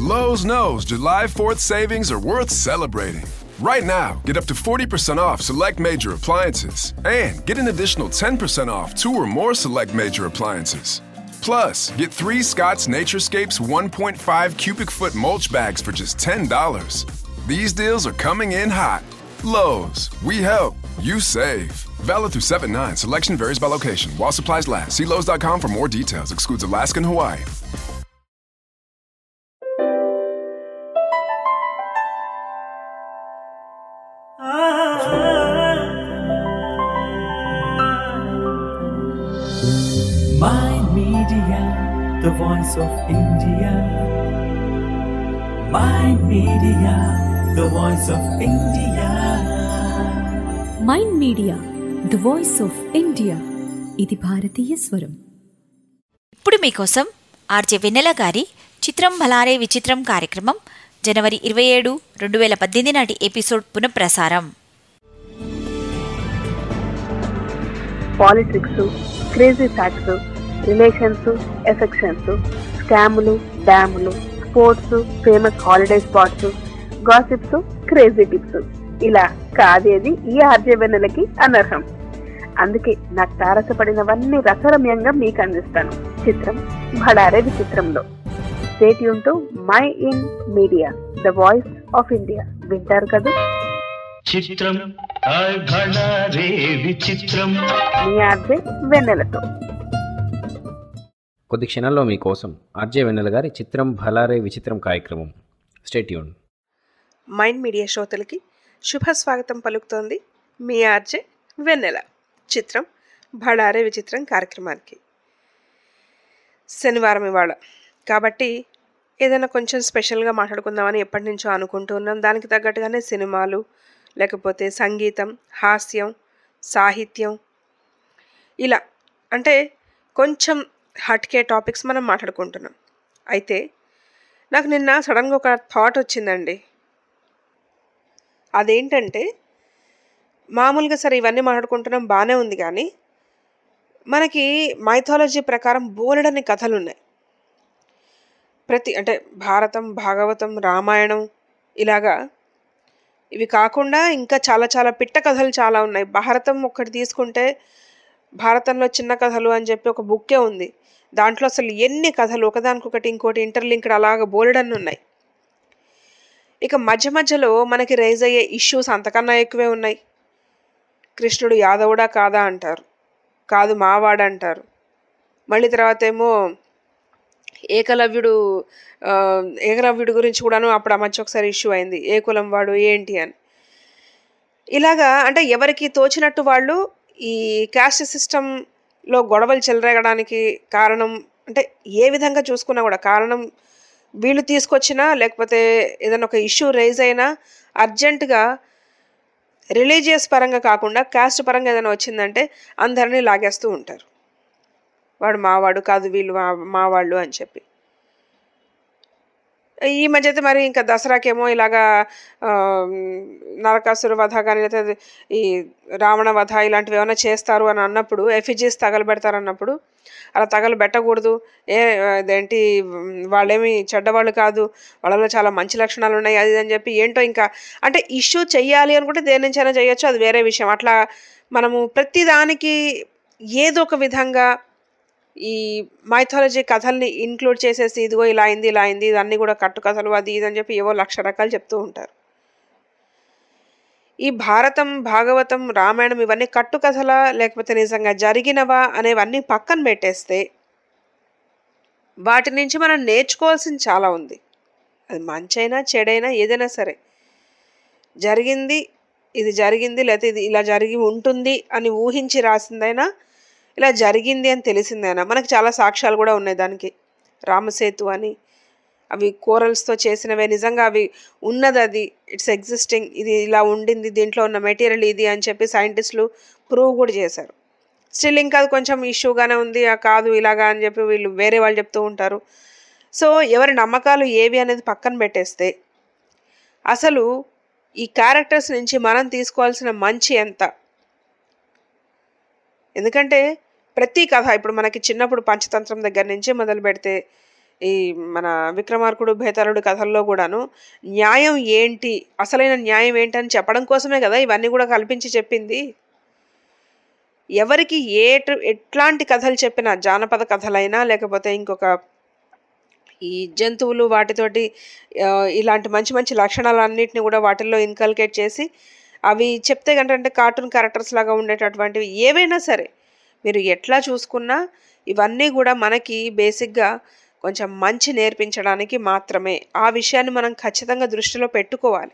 Lowe's knows July 4th savings are worth celebrating. Right now, get up to 40% off select major appliances and get an additional 10% off two or more select major appliances. Plus, get three Scott's Naturescapes 1.5 cubic foot mulch bags for just $10. These deals are coming in hot. Lowe's, we help, you save. Valid through 7 9. Selection varies by location. While supplies last, see Lowe's.com for more details. Excludes Alaska and Hawaii. My Media, the voice of India. My Media, the voice of India. Mind media the voice of India ఇది భారతీయ స్వరం ఇప్పుడు మీకోసం RJ వెన్నెల గారి చిత్రం భలారే విచిత్రం కార్యక్రమం జనవరి ఇరవై ఏడు రెండు వేల పద్దెనిమిది నాటి ఎపిసోడ్ పునఃప్రసారం politics crazy facts relations affections స్కాములు డ్యాములు sports famous holiday spots gossips crazy tips ఇలా కాదేది ఈ ఆర్జే వెన్నెలకి అనర్హం అందుకే నాకు తారసపడినవన్నీ రసరమ్యంగా మీకు అందిస్తాను చిత్రం భడారే విచిత్రంలో స్టేట్ యూన్ mind media the voice of India వింటారు కదా చిత్రం హాయ్ భళా రే విచిత్రం మీ ఆర్జే వెన్నెలతో కొద్ది క్షణాల్లో మీకోసం ఆర్జే వెన్నెల గారి చిత్రం భలారే విచిత్రం కార్యక్రమం స్టేట్యూన్ మైండ్ మీడియా శ్రోతలకి శుభ స్వాగతం పలుకుతోంది మీ ఆర్జే వెన్నెల చిత్రం భడారే విచిత్రం కార్యక్రమానికి శనివారం ఇవాళ కాబట్టి ఏదైనా కొంచెం స్పెషల్గా మాట్లాడుకుందామని ఎప్పటి నుంచో అనుకుంటూ ఉన్నాం దానికి తగ్గట్టుగానే సినిమాలు లేకపోతే సంగీతం హాస్యం సాహిత్యం ఇలా అంటే కొంచెం హట్కే టాపిక్స్ మనం మాట్లాడుకుంటున్నాం అయితే నాకు నిన్న సడన్గా ఒక థాట్ వచ్చిందండి అదేంటంటే మామూలుగా సరే ఇవన్నీ మాట్లాడుకుంటున్నాం బాగానే ఉంది కానీ మనకి మైథాలజీ ప్రకారం బోలెడని కథలు ఉన్నాయి ప్రతి అంటే భారతం భాగవతం రామాయణం ఇలాగా ఇవి కాకుండా ఇంకా చాలా చాలా పిట్ట కథలు చాలా ఉన్నాయి భారతం ఒక్కటి తీసుకుంటే భారతంలో చిన్న కథలు అని చెప్పి ఒక బుక్కే ఉంది దాంట్లో అసలు ఎన్ని కథలు ఒకదానికొకటి ఇంకోటి ఇంటర్లింక్డ్ అలాగ బోలెడన్ని ఉన్నాయి ఇక మధ్య మధ్యలో మనకి రైజ్ అయ్యే ఇష్యూస్ అంతకన్నా ఎక్కువే ఉన్నాయి కృష్ణుడు యాదవుడా కాదా అంటారు కాదు మావాడు అంటారు మళ్ళీ తర్వాత ఏమో ఏకలవ్యుడు ఆ, ఏకలవ్యుడి గురించి కూడాను అప్పుడు ఆ మధ్య ఒకసారి ఇష్యూ అయింది ఏ కులం వాడు ఏంటి అని ఇలాగా అంటే ఎవరికి తోచినట్టు వాళ్ళు ఈ క్యాస్ట్ సిస్టంలో గొడవలు చెలరేగడానికి కారణం అంటే ఏ విధంగా చూసుకున్నా కూడా కారణం వీళ్ళు తీసుకొచ్చినా లేకపోతే ఏదైనా ఒక ఇష్యూ రైజ్ అయినా అర్జెంటుగా రిలీజియస్ పరంగా కాకుండా క్యాస్ట్ పరంగా ఏదైనా వచ్చిందంటే అందరినీ లాగేస్తూ ఉంటారు వాడు మావాడు కాదు వీళ్ళు మా మావాళ్ళు అని చెప్పి ఈ మధ్య అయితే మరి ఇంకా దసరాకేమో ఇలాగా ఆ, నరకాసుర వధ కానీ లేకపోతే ఈ రావణ వధ ఇలాంటివి ఏమైనా చేస్తారు అని అన్నప్పుడు ఎఫిజీస్ తగలబెడతారు అన్నప్పుడు అలా తగలబెట్టకూడదు ఏ అదేంటి వాళ్ళేమి చెడ్డవాళ్ళు కాదు వాళ్ళలో చాలా మంచి లక్షణాలు ఉన్నాయి అది ఇది అని చెప్పి ఏంటో ఇంకా అంటే ఇష్యూ చెయ్యాలి అనుకుంటే దేని నుంచైనా చేయొచ్చు అది వేరే విషయం అట్లా మనము ప్రతి దానికి ఏదో ఒక విధంగా ఈ మైథాలజీ కథల్ని ఇంక్లూడ్ చేసేసి ఇదిగో ఇలా అయింది ఇలా అయింది ఇవన్నీ కూడా కట్టు కథలు అది ఇది అని చెప్పి ఏవో లక్ష రకాలు చెప్తూ ఉంటారు ఈ భారతం భాగవతం రామాయణం ఇవన్నీ కట్టు కథలా లేకపోతే నిజంగా జరిగినవా అనేవన్నీ పక్కన పెట్టేస్తే వాటి నుంచి మనం నేర్చుకోవాల్సింది చాలా ఉంది అది మంచైనా చెడైనా ఏదైనా సరే జరిగింది ఇది జరిగింది లేకపోతే ఇది ఇలా జరిగి ఉంటుంది అని ఊహించి రాసిందైనా ఇలా జరిగింది అని తెలిసిందైనా మనకు చాలా సాక్ష్యాలు కూడా ఉన్నాయి దానికి రామసేతు అని అవి కోరల్స్తో చేసినవే నిజంగా అవి ఉన్నది అది ఇట్స్ ఎగ్జిస్టింగ్ ఇది ఇలా ఉండింది దీంట్లో ఉన్న మెటీరియల్ ఇది అని చెప్పి సైంటిస్టులు ప్రూవ్ కూడా చేశారు స్టిల్ ఇంకా అది కొంచెం ఇష్యూగానే ఉంది ఆ కాదు ఇలాగా అని చెప్పి వీళ్ళు వేరే వాళ్ళు చెప్తూ ఉంటారు సో ఎవరి నమ్మకాలు ఏవి అనేది పక్కన పెట్టేస్తే అసలు ఈ క్యారెక్టర్స్ నుంచి మనం తీసుకోవాల్సిన మంచి ఎంత ఎందుకంటే ప్రతి కథ ఇప్పుడు మనకి చిన్నప్పుడు పంచతంత్రం దగ్గర నుంచి మొదలు పెడితే ఈ మన విక్రమార్కుడు భేతాళుడు కథల్లో కూడాను న్యాయం ఏంటి అసలైన న్యాయం ఏంటి అని చెప్పడం కోసమే కదా ఇవన్నీ కూడా కల్పించి చెప్పింది ఎవరికి ఏ ఎట్లాంటి కథలు చెప్పినా జానపద కథలైనా లేకపోతే ఇంకొక ఈ జంతువులు వాటితోటి ఆ, ఇలాంటి మంచి మంచి లక్షణాలన్నింటినీ కూడా వాటిల్లో ఇన్కల్కేట్ చేసి అవి చెప్తే కంటే కార్టూన్ క్యారెక్టర్స్ లాగా ఉండేటటువంటివి ఏవైనా సరే మీరు ఎట్లా చూసుకున్నా ఇవన్నీ కూడా మనకి బేసిక్గా కొంచెం మంచి నేర్పించడానికి మాత్రమే ఆ విషయాన్ని మనం ఖచ్చితంగా దృష్టిలో పెట్టుకోవాలి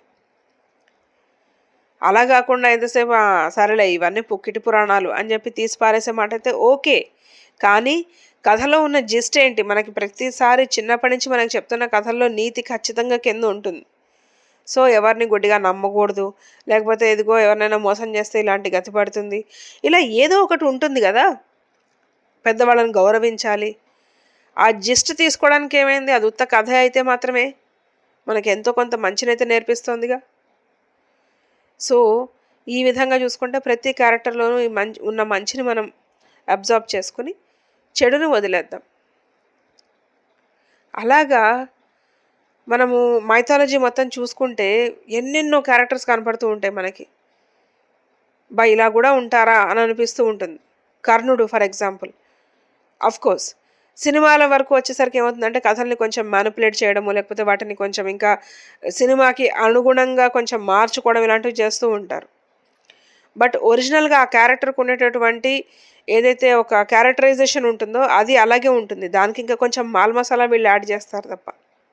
అలా కాకుండా ఎంతసేపు "ఆ, సరేలే ఇవన్నీ పుక్కిటి పురాణాలు అని చెప్పి తీసి పారేసే మాట అయితే ఓకే కానీ కథలో ఉన్న జిస్ట్ ఏంటి మనకి ప్రతిసారి చిన్నప్పటి నుంచి మనకి చెప్తున్న కథల్లో నీతి ఖచ్చితంగా కింద ఉంటుంది సో ఎవరిని గుడ్డిగా నమ్మకూడదు లేకపోతే ఎదిగో ఎవరినైనా మోసం చేస్తే ఇలాంటి గతి పడుతుంది ఇలా ఏదో ఒకటి ఉంటుంది కదా పెద్దవాళ్ళని గౌరవించాలి ఆ జిస్ట్ తీసుకోవడానికి ఏమైంది అది ఉత్త కథ అయితే మాత్రమే మనకి ఎంతో కొంత మంచినైతే నేర్పిస్తోందిగా సో ఈ విధంగా చూసుకుంటే ప్రతి క్యారెక్టర్లోనూ ఈ మంచి ఉన్న మంచిని మనం అబ్జర్వ్ చేసుకుని చెడును వదిలేద్దాం అలాగా మనము మైథాలజీ మొత్తం చూసుకుంటే ఎన్నెన్నో క్యారెక్టర్స్ కనపడుతూ ఉంటాయి మనకి బా ఇలా కూడా ఉంటారా అని అనిపిస్తూ ఉంటుంది కర్ణుడు ఫర్ ఎగ్జాంపుల్ అఫ్ కోర్స్ సినిమాల వరకు వచ్చేసరికి ఏమవుతుందంటే కథల్ని కొంచెం మ్యానిపులేట్ చేయడము లేకపోతే వాటిని కొంచెం ఇంకా సినిమాకి అనుగుణంగా కొంచెం మార్చుకోవడం ఇలాంటివి చేస్తూ ఉంటారు బట్ ఒరిజినల్గా ఆ క్యారెక్టర్కి ఉండేటటువంటి ఏదైతే ఒక క్యారెక్టరైజేషన్ ఉంటుందో అది అలాగే ఉంటుంది దానికి ఇంకా కొంచెం మాల్ మసాలా వీళ్ళు యాడ్ చేస్తారు తప్ప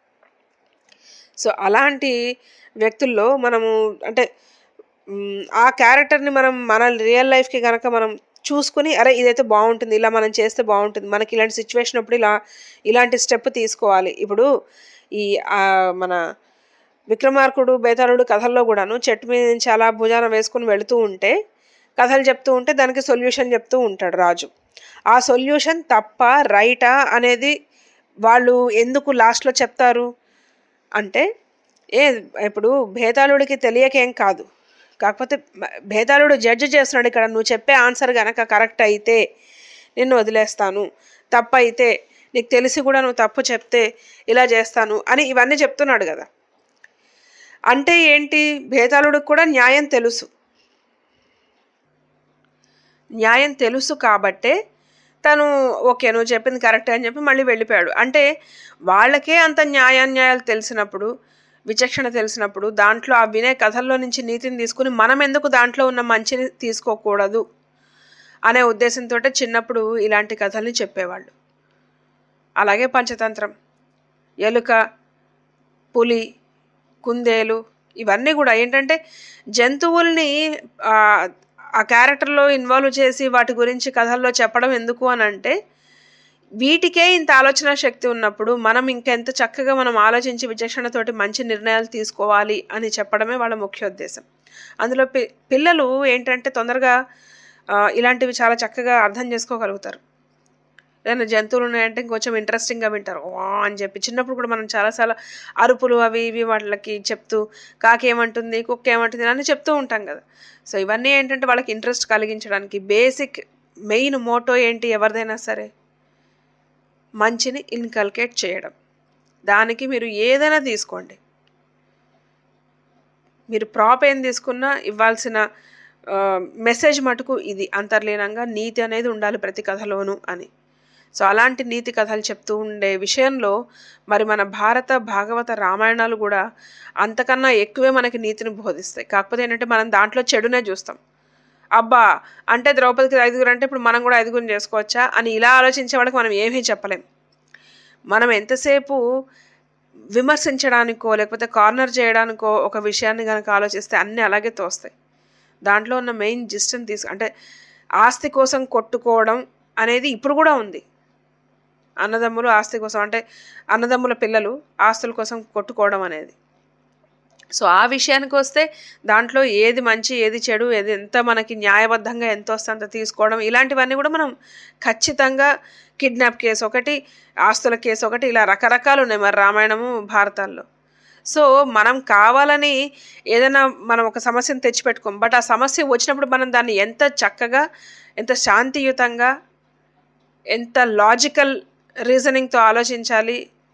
సో అలాంటి వ్యక్తుల్లో మనము అంటే మ్, ఆ క్యారెక్టర్ని మనం మన రియల్ లైఫ్కి కనుక మనం చూసుకుని అరే ఇదైతే బాగుంటుంది ఇలా మనం చేస్తే బాగుంటుంది మనకి ఇలాంటి సిచ్యువేషన్ అప్పుడు ఇలా ఇలాంటి స్టెప్ తీసుకోవాలి ఇప్పుడు ఈ ఆ, మన విక్రమార్కుడు బేతాళుడు కథల్లో కూడాను చెట్టు మీద నుంచి అలా భుజాన వేసుకుని వెళుతూ ఉంటే కథలు చెప్తూ ఉంటే దానికి సొల్యూషన్ చెప్తూ ఉంటాడు రాజు ఆ సొల్యూషన్ తప్ప రైటా అనేది వాళ్ళు ఎందుకు లాస్ట్లో చెప్తారు అంటే ఏ ఇప్పుడు భేతాళుడికి తెలియకేం కాదు కాకపోతే మ- భేతాళుడు జడ్జి చేస్తున్నాడు ఇక్కడ నువ్వు చెప్పే ఆన్సర్ గనక కరెక్ట్ అయితే నిన్ను వదిలేస్తాను తప్పు అయితే నీకు తెలిసి కూడా నువ్వు తప్పు చెప్తే ఇలా చేస్తాను అని ఇవన్నీ చెప్తున్నాడు కదా అంటే ఏంటి భేతాళుడికి కూడా న్యాయం తెలుసు న్యాయం తెలుసు కాబట్టే తను ఓకే నువ్వు చెప్పింది కరెక్ట్ అని చెప్పి మళ్ళీ వెళ్ళిపోయాడు అంటే వాళ్ళకే అంత న్యాయాన్యాయాలు తెలిసినప్పుడు విచక్షణ తెలిసినప్పుడు దాంట్లో ఆ వినే కథల్లో నుంచి నీతిని తీసుకుని మనం ఎందుకు దాంట్లో ఉన్న మంచిని తీసుకోకూడదు అనే ఉద్దేశంతో చిన్నప్పుడు ఇలాంటి కథల్ని చెప్పేవాళ్ళు అలాగే పంచతంత్రం ఎలుక పులి కుందేలు ఇవన్నీ కూడా ఏంటంటే జంతువుల్ని ఆ, ఆ క్యారెక్టర్లో ఇన్వాల్వ్ చేసి వాటి గురించి కథల్లో చెప్పడం ఎందుకు అని అంటే వీటికే ఇంత ఆలోచన శక్తి ఉన్నప్పుడు మనం ఇంకెంత చక్కగా మనం ఆలోచించి విచక్షణతోటి మంచి నిర్ణయాలు తీసుకోవాలి అని చెప్పడమే వాళ్ళ ముఖ్య ఉద్దేశం అందులో పి పిల్లలు ఏంటంటే తొందరగా ఆ, ఇలాంటివి చాలా చక్కగా అర్థం చేసుకోగలుగుతారు ఏదైనా జంతువులు ఉన్నాయంటే ఇంకొంచెం ఇంట్రెస్టింగ్గా వింటారు వా అని చెప్పి చిన్నప్పుడు కూడా మనం చాలాసార్లు అరుపులు అవి ఇవి వాళ్ళకి చెప్తూ కాకి ఏమంటుంది కుక్క ఏమంటుంది అని చెప్తూ ఉంటాం కదా సో ఇవన్నీ ఏంటంటే వాళ్ళకి ఇంట్రెస్ట్ కలిగించడానికి బేసిక్ మెయిన్ మోటో ఏంటి ఎవరిదైనా సరే మంచిని ఇన్కల్కేట్ చేయడం దానికి మీరు ఏదైనా తీసుకోండి మీరు ప్రాప్ ఏం తీసుకున్నా ఇవ్వాల్సిన మెసేజ్ మటుకు ఇది అంతర్లీనంగా నీతి అనేది ఉండాలి ప్రతి కథలోనూ అని సో అలాంటి నీతి కథలు చెప్తూ ఉండే విషయంలో మరి మన భారత భాగవత రామాయణాలు కూడా అంతకన్నా ఎక్కువే మనకి నీతిని బోధిస్తాయి కాకపోతే ఏంటంటే మనం దాంట్లో చెడునే చూస్తాం అబ్బా అంటే ద్రౌపదికి ఐదుగురు అంటే ఇప్పుడు మనం కూడా ఐదుగురిని చేసుకోవచ్చా అని ఇలా ఆలోచించే వాళ్ళకి మనం ఏమీ చెప్పలేం మనం ఎంతసేపు విమర్శించడానికో లేకపోతే కార్నర్ చేయడానికో ఒక విషయాన్ని కనుక ఆలోచిస్తే అన్నీ అలాగే తోస్తాయి దాంట్లో ఉన్న మెయిన్ జిస్ట్ని తీసు అంటే ఆస్తి కోసం కొట్టుకోవడం అనేది ఇప్పుడు కూడా ఉంది అన్నదమ్ములు ఆస్తి కోసం అంటే అన్నదమ్ముల పిల్లలు ఆస్తుల కోసం కొట్టుకోవడం అనేది సో ఆ విషయానికి వస్తే దాంట్లో ఏది మంచి ఏది చెడు ఏది ఎంత మనకి న్యాయబద్ధంగా ఎంత వస్తే అంత తీసుకోవడం ఇలాంటివన్నీ కూడా మనం ఖచ్చితంగా కిడ్నాప్ కేసు ఒకటి ఆస్తుల కేసు ఒకటి ఇలా రకరకాలు ఉన్నాయి మరి రామాయణము భారతాల్లో సో మనం కావాలని ఏదైనా మనం ఒక సమస్యను తెచ్చిపెట్టుకోం బట్ ఆ సమస్య వచ్చినప్పుడు మనం దాన్ని ఎంత చక్కగా ఎంత శాంతియుతంగా ఎంత లాజికల్ రీజనింగ్తో ఆలోచించాలి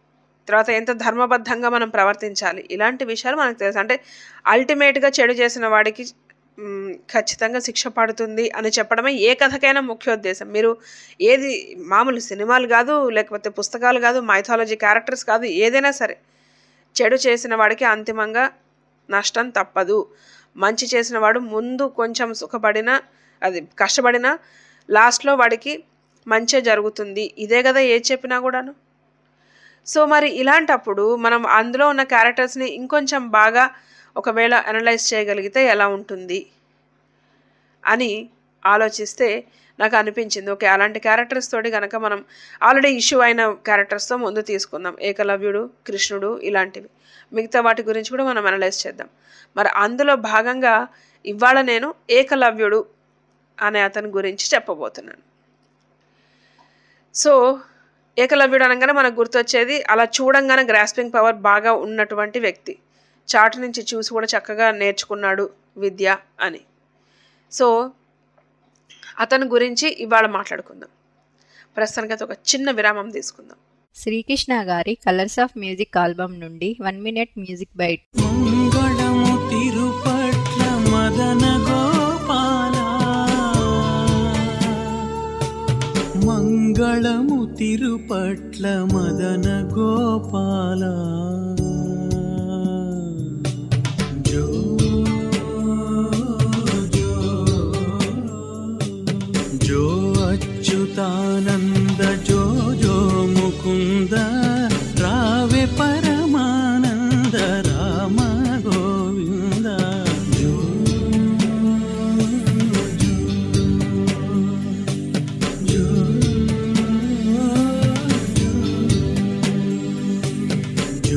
తర్వాత ఎంత ధర్మబద్ధంగా మనం ప్రవర్తించాలి ఇలాంటి విషయాలు మనకు తెలుసు అంటే అల్టిమేట్గా చెడు చేసిన వాడికి మ్, ఖచ్చితంగా శిక్ష పడుతుంది అని చెప్పడమే ఏ కథకైనా ముఖ్యోద్దేశం మీరు ఏది మామూలు సినిమాలు కాదు లేకపోతే పుస్తకాలు కాదు మైథాలజీ క్యారెక్టర్స్ కాదు ఏదైనా సరే చెడు చేసిన వాడికి అంతిమంగా నష్టం తప్పదు మంచి చేసిన వాడు ముందు కొంచెం సుఖపడినా అది కష్టపడినా లాస్ట్లో వాడికి మంచి జరుగుతుంది ఇదే కదా ఏది చెప్పినా కూడాను సో మరి ఇలాంటప్పుడు మనం అందులో ఉన్న క్యారెక్టర్స్ని ఇంకొంచెం బాగా ఒకవేళ అనలైజ్ చేయగలిగితే ఎలా ఉంటుంది అని ఆలోచిస్తే నాకు అనిపించింది ఓకే అలాంటి క్యారెక్టర్స్ తోటి కనుక మనం ఆల్రెడీ ఇష్యూ అయిన క్యారెక్టర్స్తో ముందు తీసుకుందాం ఏకలవ్యుడు కృష్ణుడు ఇలాంటివి మిగతా వాటి గురించి కూడా మనం అనలైజ్ చేద్దాం మరి అందులో భాగంగా ఇవాళ నేను ఏకలవ్యుడు అనే అతని గురించి చెప్పబోతున్నాను సో ఏకలవ్యుడు అనగానే మనకు గుర్తొచ్చేది అలా చూడంగానే గ్రాస్పింగ్ పవర్ బాగా ఉన్నటువంటి వ్యక్తి చాటు నుంచి చూసి కూడా చక్కగా నేర్చుకున్నాడు విద్య అని సో అతని గురించి ఇవాళ మాట్లాడుకుందాం ప్రస్తుతానికి అయితే ఒక చిన్న విరామం తీసుకుందాం శ్రీకృష్ణ గారి కలర్స్ ఆఫ్ మ్యూజిక్ ఆల్బమ్ నుండి one minute music bite Mangalamu Tirupatla మదన గోపాల మంగళము తిరుపట్ల మదన గోపాల జో జో జో అచ్యుతానంద జో జో ముకుంద రావే పరమానంద రామ గోవింద జో జో జో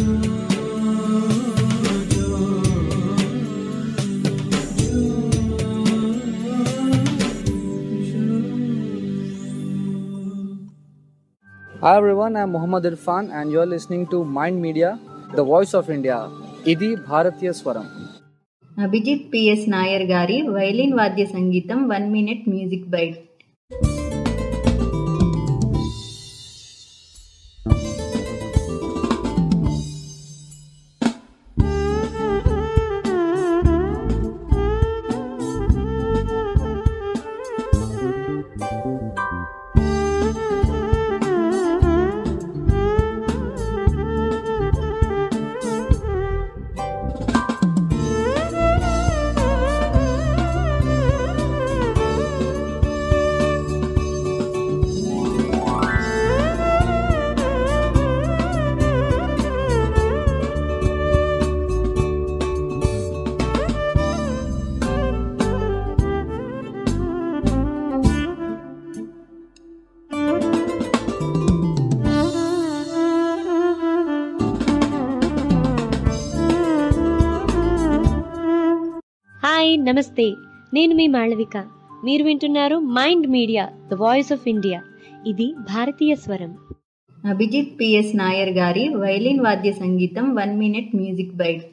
Hi everyone, I'm Muhammad Irfan and you're listening to Mind Media, the voice of India. ఇది భారతీయ స్వరం అభిజిత్ పిఎస్ నాయర్ గారి వైలిన్ వాద్య సంగీతం one minute music bite hi నమస్తే నేను మీ మాళవిక మీరు వింటున్నారు mind media the voice of India ఇది భారతీయ స్వరం అభిజిత్ పిఎస్ నాయర్ గారి వైలిన్ వాద్య సంగీతం one minute music bite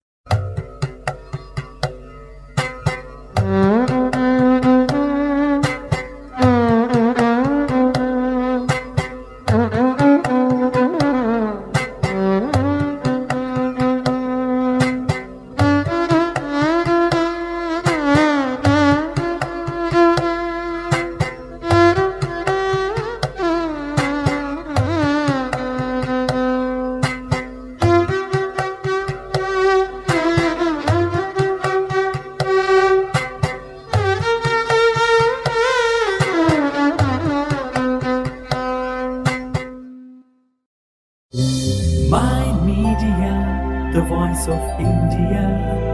Mind Media, the voice of India.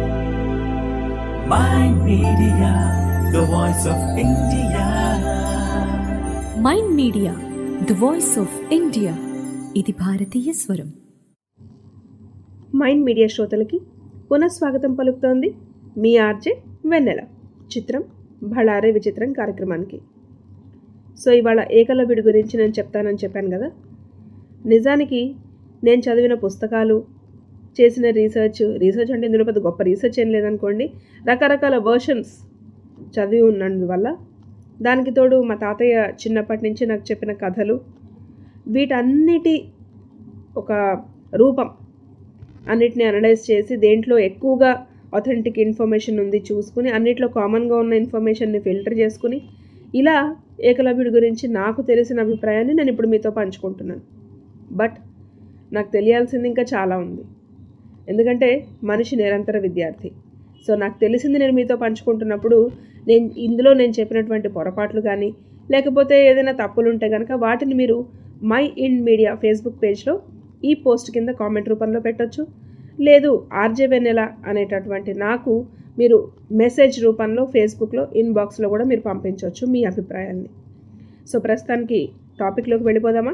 Mind Media, the voice of India. Mind media the voice of India ఇది భారతీయ స్వరం మైండ్ మీడియా శ్రోతలకి పునఃస్వాగతం పలుకుతోంది మీ ఆర్జే వెన్నెల చిత్రం భళారే విచిత్రం కార్యక్రమానికి సో ఇవాళ ఏకలవ్యుడి గురించి నేను చెప్తానని చెప్పాను కదా నిజానికి నేను చదివిన పుస్తకాలు చేసిన రీసెర్చ్ రీసెర్చ్ అంటే ఇందులో పెద్ద గొప్ప రీసెర్చ్ ఏం లేదనుకోండి రకరకాల వర్షన్స్ చదివి ఉన్నందువల్ల దానికి తోడు మా తాతయ్య చిన్నప్పటి నుంచి నాకు చెప్పిన కథలు వీటన్నిటి ఒక రూపం అన్నిటిని అనలైజ్ చేసి దేంట్లో ఎక్కువగా అథెంటిక్ ఇన్ఫర్మేషన్ ఉంది చూసుకుని అన్నిట్లో కామన్గా ఉన్న ఇన్ఫర్మేషన్ని ఫిల్టర్ చేసుకుని ఇలా ఏకలవ్యుడి గురించి నాకు తెలిసిన అభిప్రాయాన్ని నేను ఇప్పుడు మీతో పంచుకుంటున్నాను బట్ నాకు తెలియాల్సింది ఇంకా చాలా ఉంది ఎందుకంటే మనిషి నిరంతర విద్యార్థి సో నాకు తెలిసింది నేను మీతో పంచుకుంటున్నప్పుడు నేను ఇందులో నేను చెప్పినటువంటి పొరపాట్లు కానీ లేకపోతే ఏదైనా తప్పులు ఉంటే కనుక వాటిని మీరు మై ఇన్ మీడియా ఫేస్బుక్ పేజ్లో ఈ పోస్ట్ కింద కామెంట్ రూపంలో పెట్టొచ్చు లేదు ఆర్జే వెన్నెల అనేటటువంటి నాకు మీరు మెసేజ్ రూపంలో ఫేస్బుక్లో ఇన్బాక్స్లో కూడా మీరు పంపించవచ్చు మీ అభిప్రాయాన్ని సో ప్రస్తుతానికి టాపిక్లోకి వెళ్ళిపోదామా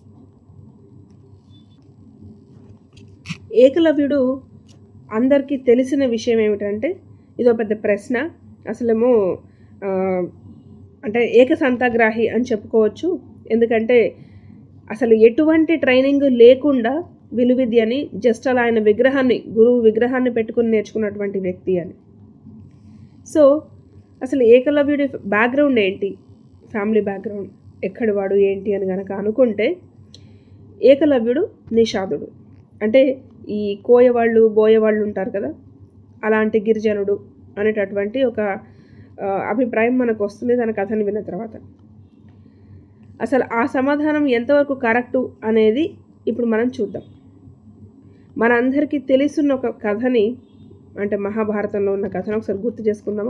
ఏకలవ్యుడు అందరికీ తెలిసిన విషయం ఏమిటంటే ఇదో పెద్ద ప్రశ్న అసలేమో ఆ, అంటే ఏకసంతాగ్రాహి అని చెప్పుకోవచ్చు ఎందుకంటే అసలు ఎటువంటి ట్రైనింగ్ లేకుండా విలువిద్యని జస్ట్ అలా ఆయన విగ్రహాన్ని గురువు విగ్రహాన్ని పెట్టుకుని నేర్చుకున్నటువంటి వ్యక్తి అని సో అసలు ఏకలవ్యుడి బ్యాక్గ్రౌండ్ ఏంటి ఫ్యామిలీ బ్యాక్గ్రౌండ్ ఎక్కడి వాడు ఏంటి అని కనుక అనుకుంటే ఏకలవ్యుడు నిషాదుడు అంటే ఈ కోయవాళ్ళు బోయవాళ్ళు ఉంటారు కదా అలాంటి గిరిజనుడు అనేటటువంటి ఒక ఆ, అభిప్రాయం మనకు వస్తుంది తన కథను విన్న తర్వాత అసలు ఆ సమాధానం ఎంతవరకు కరెక్టు అనేది ఇప్పుడు మనం చూద్దాం మనందరికీ తెలుసున్న ఒక కథని అంటే మహాభారతంలో ఉన్న కథను ఒకసారి గుర్తు చేసుకుందామా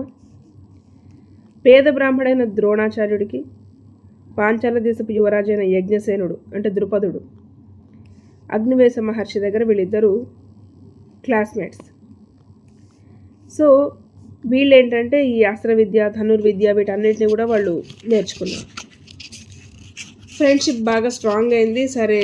పేద బ్రాహ్మడైన ద్రోణాచార్యుడికి పాంచాల దేశపు యువరాజైన యజ్ఞసేనుడు అంటే ద్రుపదుడు అగ్నివేశ మహర్షి దగ్గర వీళ్ళిద్దరూ క్లాస్మేట్స్ సో వీళ్ళు ఏంటంటే ఈ అస్త్ర విద్య ధనుర్విద్య వీటన్నిటిని కూడా వాళ్ళు నేర్చుకున్నారు ఫ్రెండ్షిప్ బాగా స్ట్రాంగ్ అయింది సరే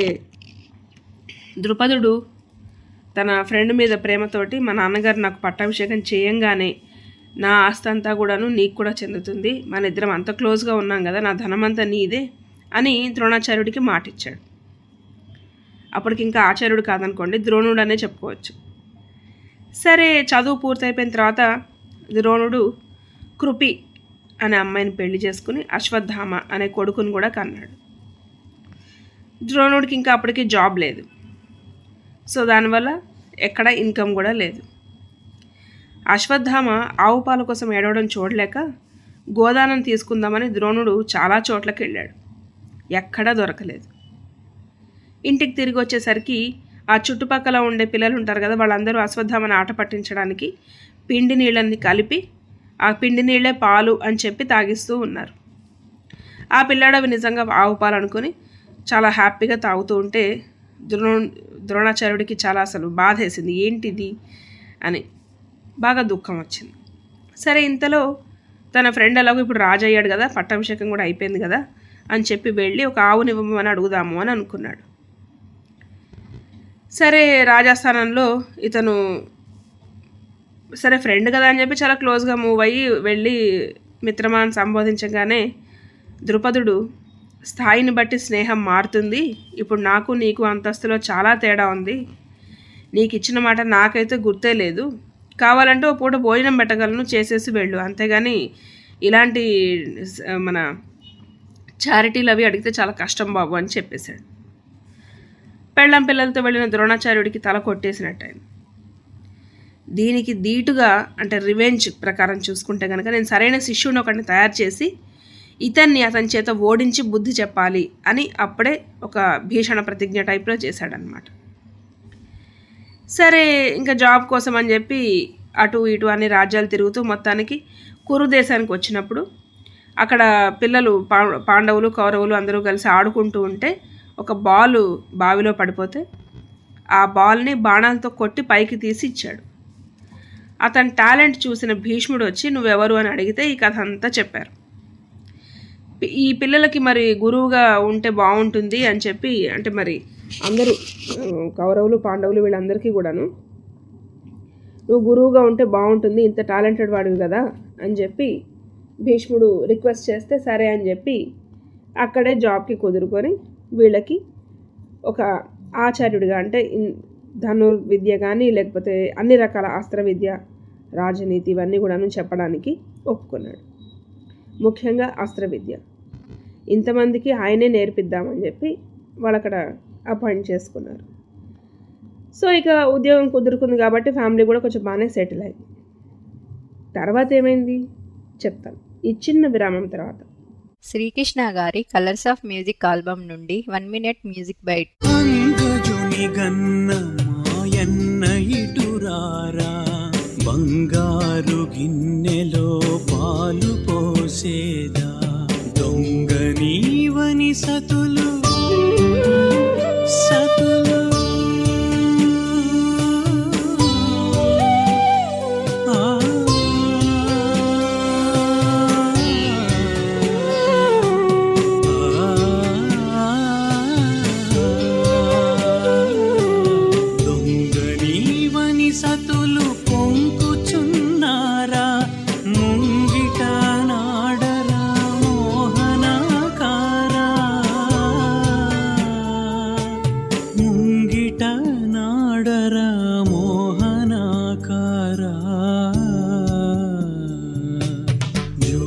ద్రుపదుడు తన ఫ్రెండ్ మీద ప్రేమతోటి మా నాన్నగారు నాకు పట్టాభిషేకం చేయంగానే నా ఆస్తి అంతా కూడాను నీకు కూడా చెందుతుంది మన ఇద్దరం అంత క్లోజ్గా ఉన్నాం కదా నా ధనమంతా నీదే అని ద్రోణాచార్యుడికి మాట ఇచ్చాడు అప్పటికి ఇంకా ఆచార్యుడు కాదనుకోండి ద్రోణుడు అనే చెప్పుకోవచ్చు సరే చదువు పూర్తయిపోయిన తర్వాత ద్రోణుడు కృపి అనే అమ్మాయిని పెళ్లి చేసుకుని అశ్వత్థామ అనే కొడుకుని కూడా కన్నాడు ద్రోణుడికి ఇంకా అప్పటికి జాబ్ లేదు సో దానివల్ల ఎక్కడ ఇన్కమ్ కూడా లేదు అశ్వత్థామ ఆవు పాల కోసం ఏడవడం చూడలేక గోదానం తీసుకుందామని ద్రోణుడు చాలా చోట్లకి వెళ్ళాడు ఎక్కడా దొరకలేదు ఇంటికి తిరిగి వచ్చేసరికి ఆ చుట్టుపక్కల ఉండే పిల్లలు ఉంటారు కదా వాళ్ళందరూ అశ్వత్థామని ఆట పట్టించడానికి పిండి నీళ్ళని కలిపి ఆ పిండి నీళ్ళే పాలు అని చెప్పి తాగిస్తూ ఉన్నారు ఆ పిల్లాడు అవి నిజంగా ఆవు పాలు అనుకుని చాలా హ్యాపీగా తాగుతూ ఉంటే ద్రోణ ద్రోణాచార్యుడికి చాలా అసలు బాధ వేసింది ఏంటిది అని బాగా దుఃఖం వచ్చింది సరే ఇంతలో తన ఫ్రెండ్ ఎలాగో ఇప్పుడు రాజు అయ్యాడు కదా పట్టాభిషేకం కూడా అయిపోయింది కదా అని చెప్పి వెళ్ళి ఒక ఆవునివ్వమని అడుగుదాము అని అనుకున్నాడు సరే రాజస్థానంలో ఇతను సరే ఫ్రెండ్ కదా అని చెప్పి చాలా క్లోజ్గా మూవ్ అయ్యి వెళ్ళి మిత్రమాన్ని సంబోధించగానే ద్రుపదుడు స్థాయిని బట్టి స్నేహం మారుతుంది ఇప్పుడు నాకు నీకు అంతస్తులో చాలా తేడా ఉంది నీకు ఇచ్చిన మాట నాకైతే గుర్తే లేదు కావాలంటే ఓ పూట భోజనం పెట్టగలను చేసేసి వెళ్ళు అంతేగాని ఇలాంటి స- మన చారిటీలు అవి అడిగితే చాలా కష్టం బాబు అని చెప్పేశాడు పెళ్ళం పిల్లలతో వెళ్ళిన ద్రోణాచార్యుడికి తల కొట్టేసినట్టు ఆయన దీనికి ధీటుగా అంటే రివెంజ్ ప్రకారం చూసుకుంటే కనుక నేను సరైన శిష్యుడిని ఒకరిని తయారు చేసి ఇతన్ని అతని చేత ఓడించి బుద్ధి చెప్పాలి అని అప్పుడే ఒక భీషణ ప్రతిజ్ఞ టైప్లో చేశాడనమాట సరే ఇంకా జాబ్ కోసం అని చెప్పి అటు ఇటు అన్ని రాజ్యాలు తిరుగుతూ మొత్తానికి కురు దేశానికి వచ్చినప్పుడు అక్కడ పిల్లలు పా పాండవులు కౌరవులు అందరూ కలిసి ఆడుకుంటూ ఉంటే ఒక బాల్ బావిలో పడిపోతే ఆ బాల్ని బాణాలతో కొట్టి పైకి తీసి ఇచ్చాడు అతని టాలెంట్ చూసిన భీష్ముడు వచ్చి నువ్వెవరు అని అడిగితే ఈ కథ అంతా చెప్పారు పి- ఈ పిల్లలకి మరి గురువుగా ఉంటే బాగుంటుంది అని చెప్పి అంటే మరి అందరూ ఆ, కౌరవులు పాండవులు వీళ్ళందరికీ కూడాను నువ్వు గురువుగా ఉంటే బాగుంటుంది ఇంత టాలెంటెడ్ వాడివి కదా అని చెప్పి భీష్ముడు రిక్వెస్ట్ చేస్తే సరే అని చెప్పి అక్కడే జాబ్కి కుదురుకొని వీళ్ళకి ఒక ఆచార్యుడిగా అంటే ఇన్- ధనుర్విద్య కానీ లేకపోతే అన్ని రకాల అస్త్ర విద్య రాజనీతి ఇవన్నీ కూడాను చెప్పడానికి ఒప్పుకున్నాడు ముఖ్యంగా అస్త్ర విద్య ఇంతమందికి ఆయనే నేర్పిద్దామని చెప్పి వాళ్ళు అక్కడ అపాయింట్ చేసుకున్నారు సో ఇక ఉద్యోగం కుదురుకుంది కాబట్టి ఫ్యామిలీ కూడా కొంచెం బాగానే సెటిల్ అయింది తర్వాత ఏమైంది చెప్తాను ఈ చిన్న విరామం తర్వాత శ్రీకృష్ణ గారి కలర్స్ ఆఫ్ మ్యూజిక్ ఆల్బమ్ నుండి వన్ మినిట్ మ్యూజిక్ బైట్ అంగజుని గన్న మాయన్న ఇటురారా బంగారు గిన్నెలో పాలు పోసేదా దొంగ నీవని సతులు సతులు ఆ దొంగ నీవని సతులు పొంకుచున్నారా ముంగిట నాడరా మోహనాకారా ముంగిట నాడరా మోహనాకారా జో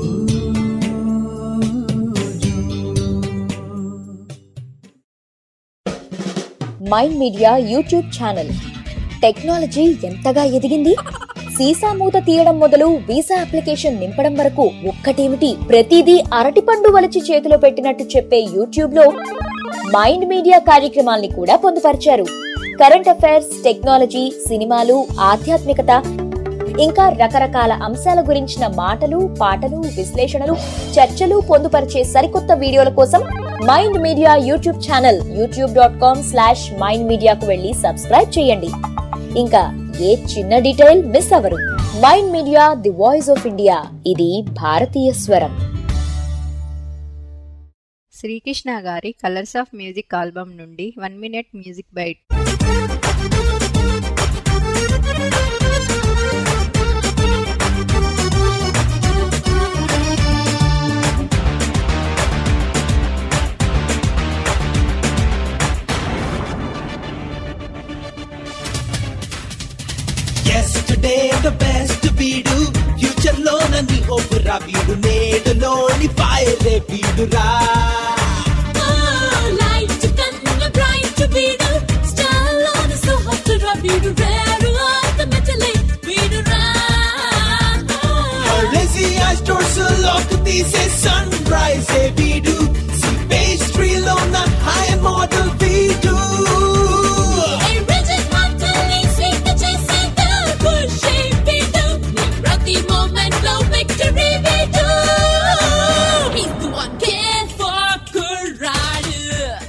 mind media YouTube channel technology ఎంతగా ఎదిగింది సీసా మూత తీయడం మొదలు వీసా అప్లికేషన్ నింపడం వరకు ఒక్కటేమిటి ప్రతిదీ అరటిపండు వలిచి చేతిలో పెట్టినట్టు చెప్పే యూట్యూబ్ లో మైండ్ మీడియా కార్యక్రమాల్ని కూడా పొందుపరిచారు కరెంట్ అఫైర్స్ టెక్నాలజీ సినిమాలు ఆధ్యాత్మికత ఇంకా రకరకాల అంశాల గురించిన మాటలు పాటలు విశ్లేషణలు చర్చలు పొందుపరిచే సరికొత్త వీడియోల కోసం mind media YouTube channel YouTube dot com slash mind మీడియాకు వెళ్ళి సబ్స్క్రైబ్ చేయండి ఇంకా ఏ చిన్న డీటెయిల్ మిస్ అవరు mind media the voice of India ఇది భారతీయ స్వరం శ్రీకృష్ణ గారి కలర్స్ ఆఫ్ మ్యూజిక్ ఆల్బమ్ నుండి one minute music bite Yesterday the best వీడు ఫ్యూచర్ లో నన్ను ఓపురా వీడు నేడులోని ఫైర్ వీడురా లైట్ కన్న బ్రైట్ వీడు స్టార్ లోన సో హాట్ రా వీడు రేరు ఆట మెటలే వీడు రా Lazy eyes torso lock తీసే సన్ రైజ్ వీడు సి పేస్ట్రీలో నా హై మోడల్ వీడు ఏ రిజిడ్ హార్ట్ని స్వీట్ చేసే పుషే వీడు నీ ప్రతి మూమెంట్ లో విక్టరీ వీడు He's the one care for karate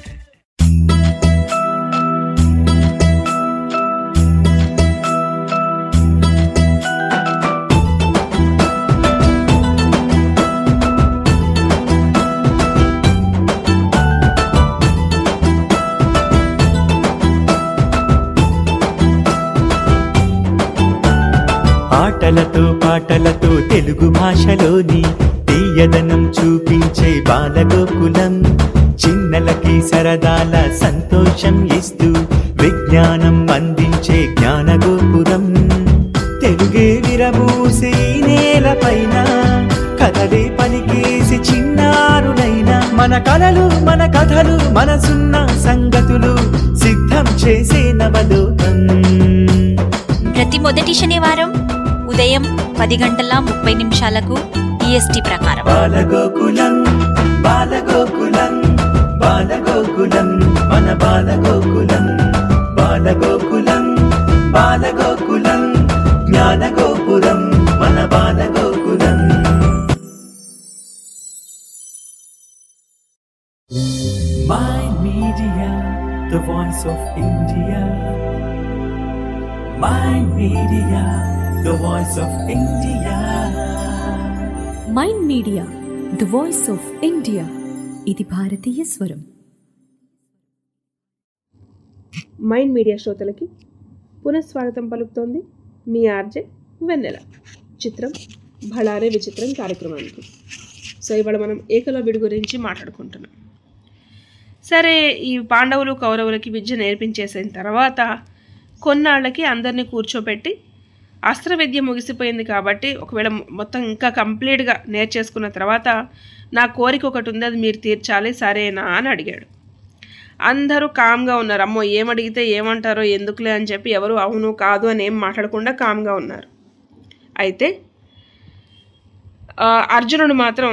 ఆటలతో పాటలతో తెలుగు భాషలోని తీయదనం చూపించే బాలగోకులం చిన్నలకి సరదాల సంతోషం ఇస్తూ విజ్ఞానం అందించే జ్ఞానగోపురం తెలుగే విరబూసి నేలపైన కథలే పలికేసి చిన్నారులైన మన కలలు మన కథలు మనసున్న సంగతులు సిద్ధం చేసే నవలోకం ప్రతి మొదటి శనివారం ఉదయం పది గంటల ముప్పై నిమిషాలకు ఈఎస్టీ ప్రకారం బాలగోకులం బాలగోకులం బాలగోకులం మన బాలగోకులం బాలగోకులం బాలగోకులం జ్ఞానగోపురం మన Balagokulam Mind Media, the voice of India. Mind Media, the voice of India. Mind media the voice of India ఇది భారతీయ స్వరం మైండ్ మీడియా శ్రోతలకి పునఃస్వాగతం పలుకుతోంది మీ ఆర్జే వెన్నెల చిత్రం భళారే విచిత్రం కార్యక్రమానికి సో ఇవాళ మనం ఏకలవ్యుడి గురించి మాట్లాడుకుంటున్నాం సరే ఈ పాండవులు కౌరవులకి విద్య నేర్పించేసిన తర్వాత కొన్నాళ్ళకి అందరినీ కూర్చోబెట్టి అస్త్ర విద్య ముగిసిపోయింది కాబట్టి ఒకవేళ మొత్తం ఇంకా కంప్లీట్గా నేర్చేసుకున్న తర్వాత నా కోరిక ఒకటి ఉంది అది మీరు తీర్చాలి సరేనా అని అడిగాడు అందరూ కామ్గా ఉన్నారు అమ్మో ఏమడిగితే ఏమంటారో ఎందుకులే అని చెప్పి ఎవరు అవును కాదు అని ఏం మాట్లాడకుండా కామ్గా ఉన్నారు అయితే ఆ, అర్జునుడు మాత్రం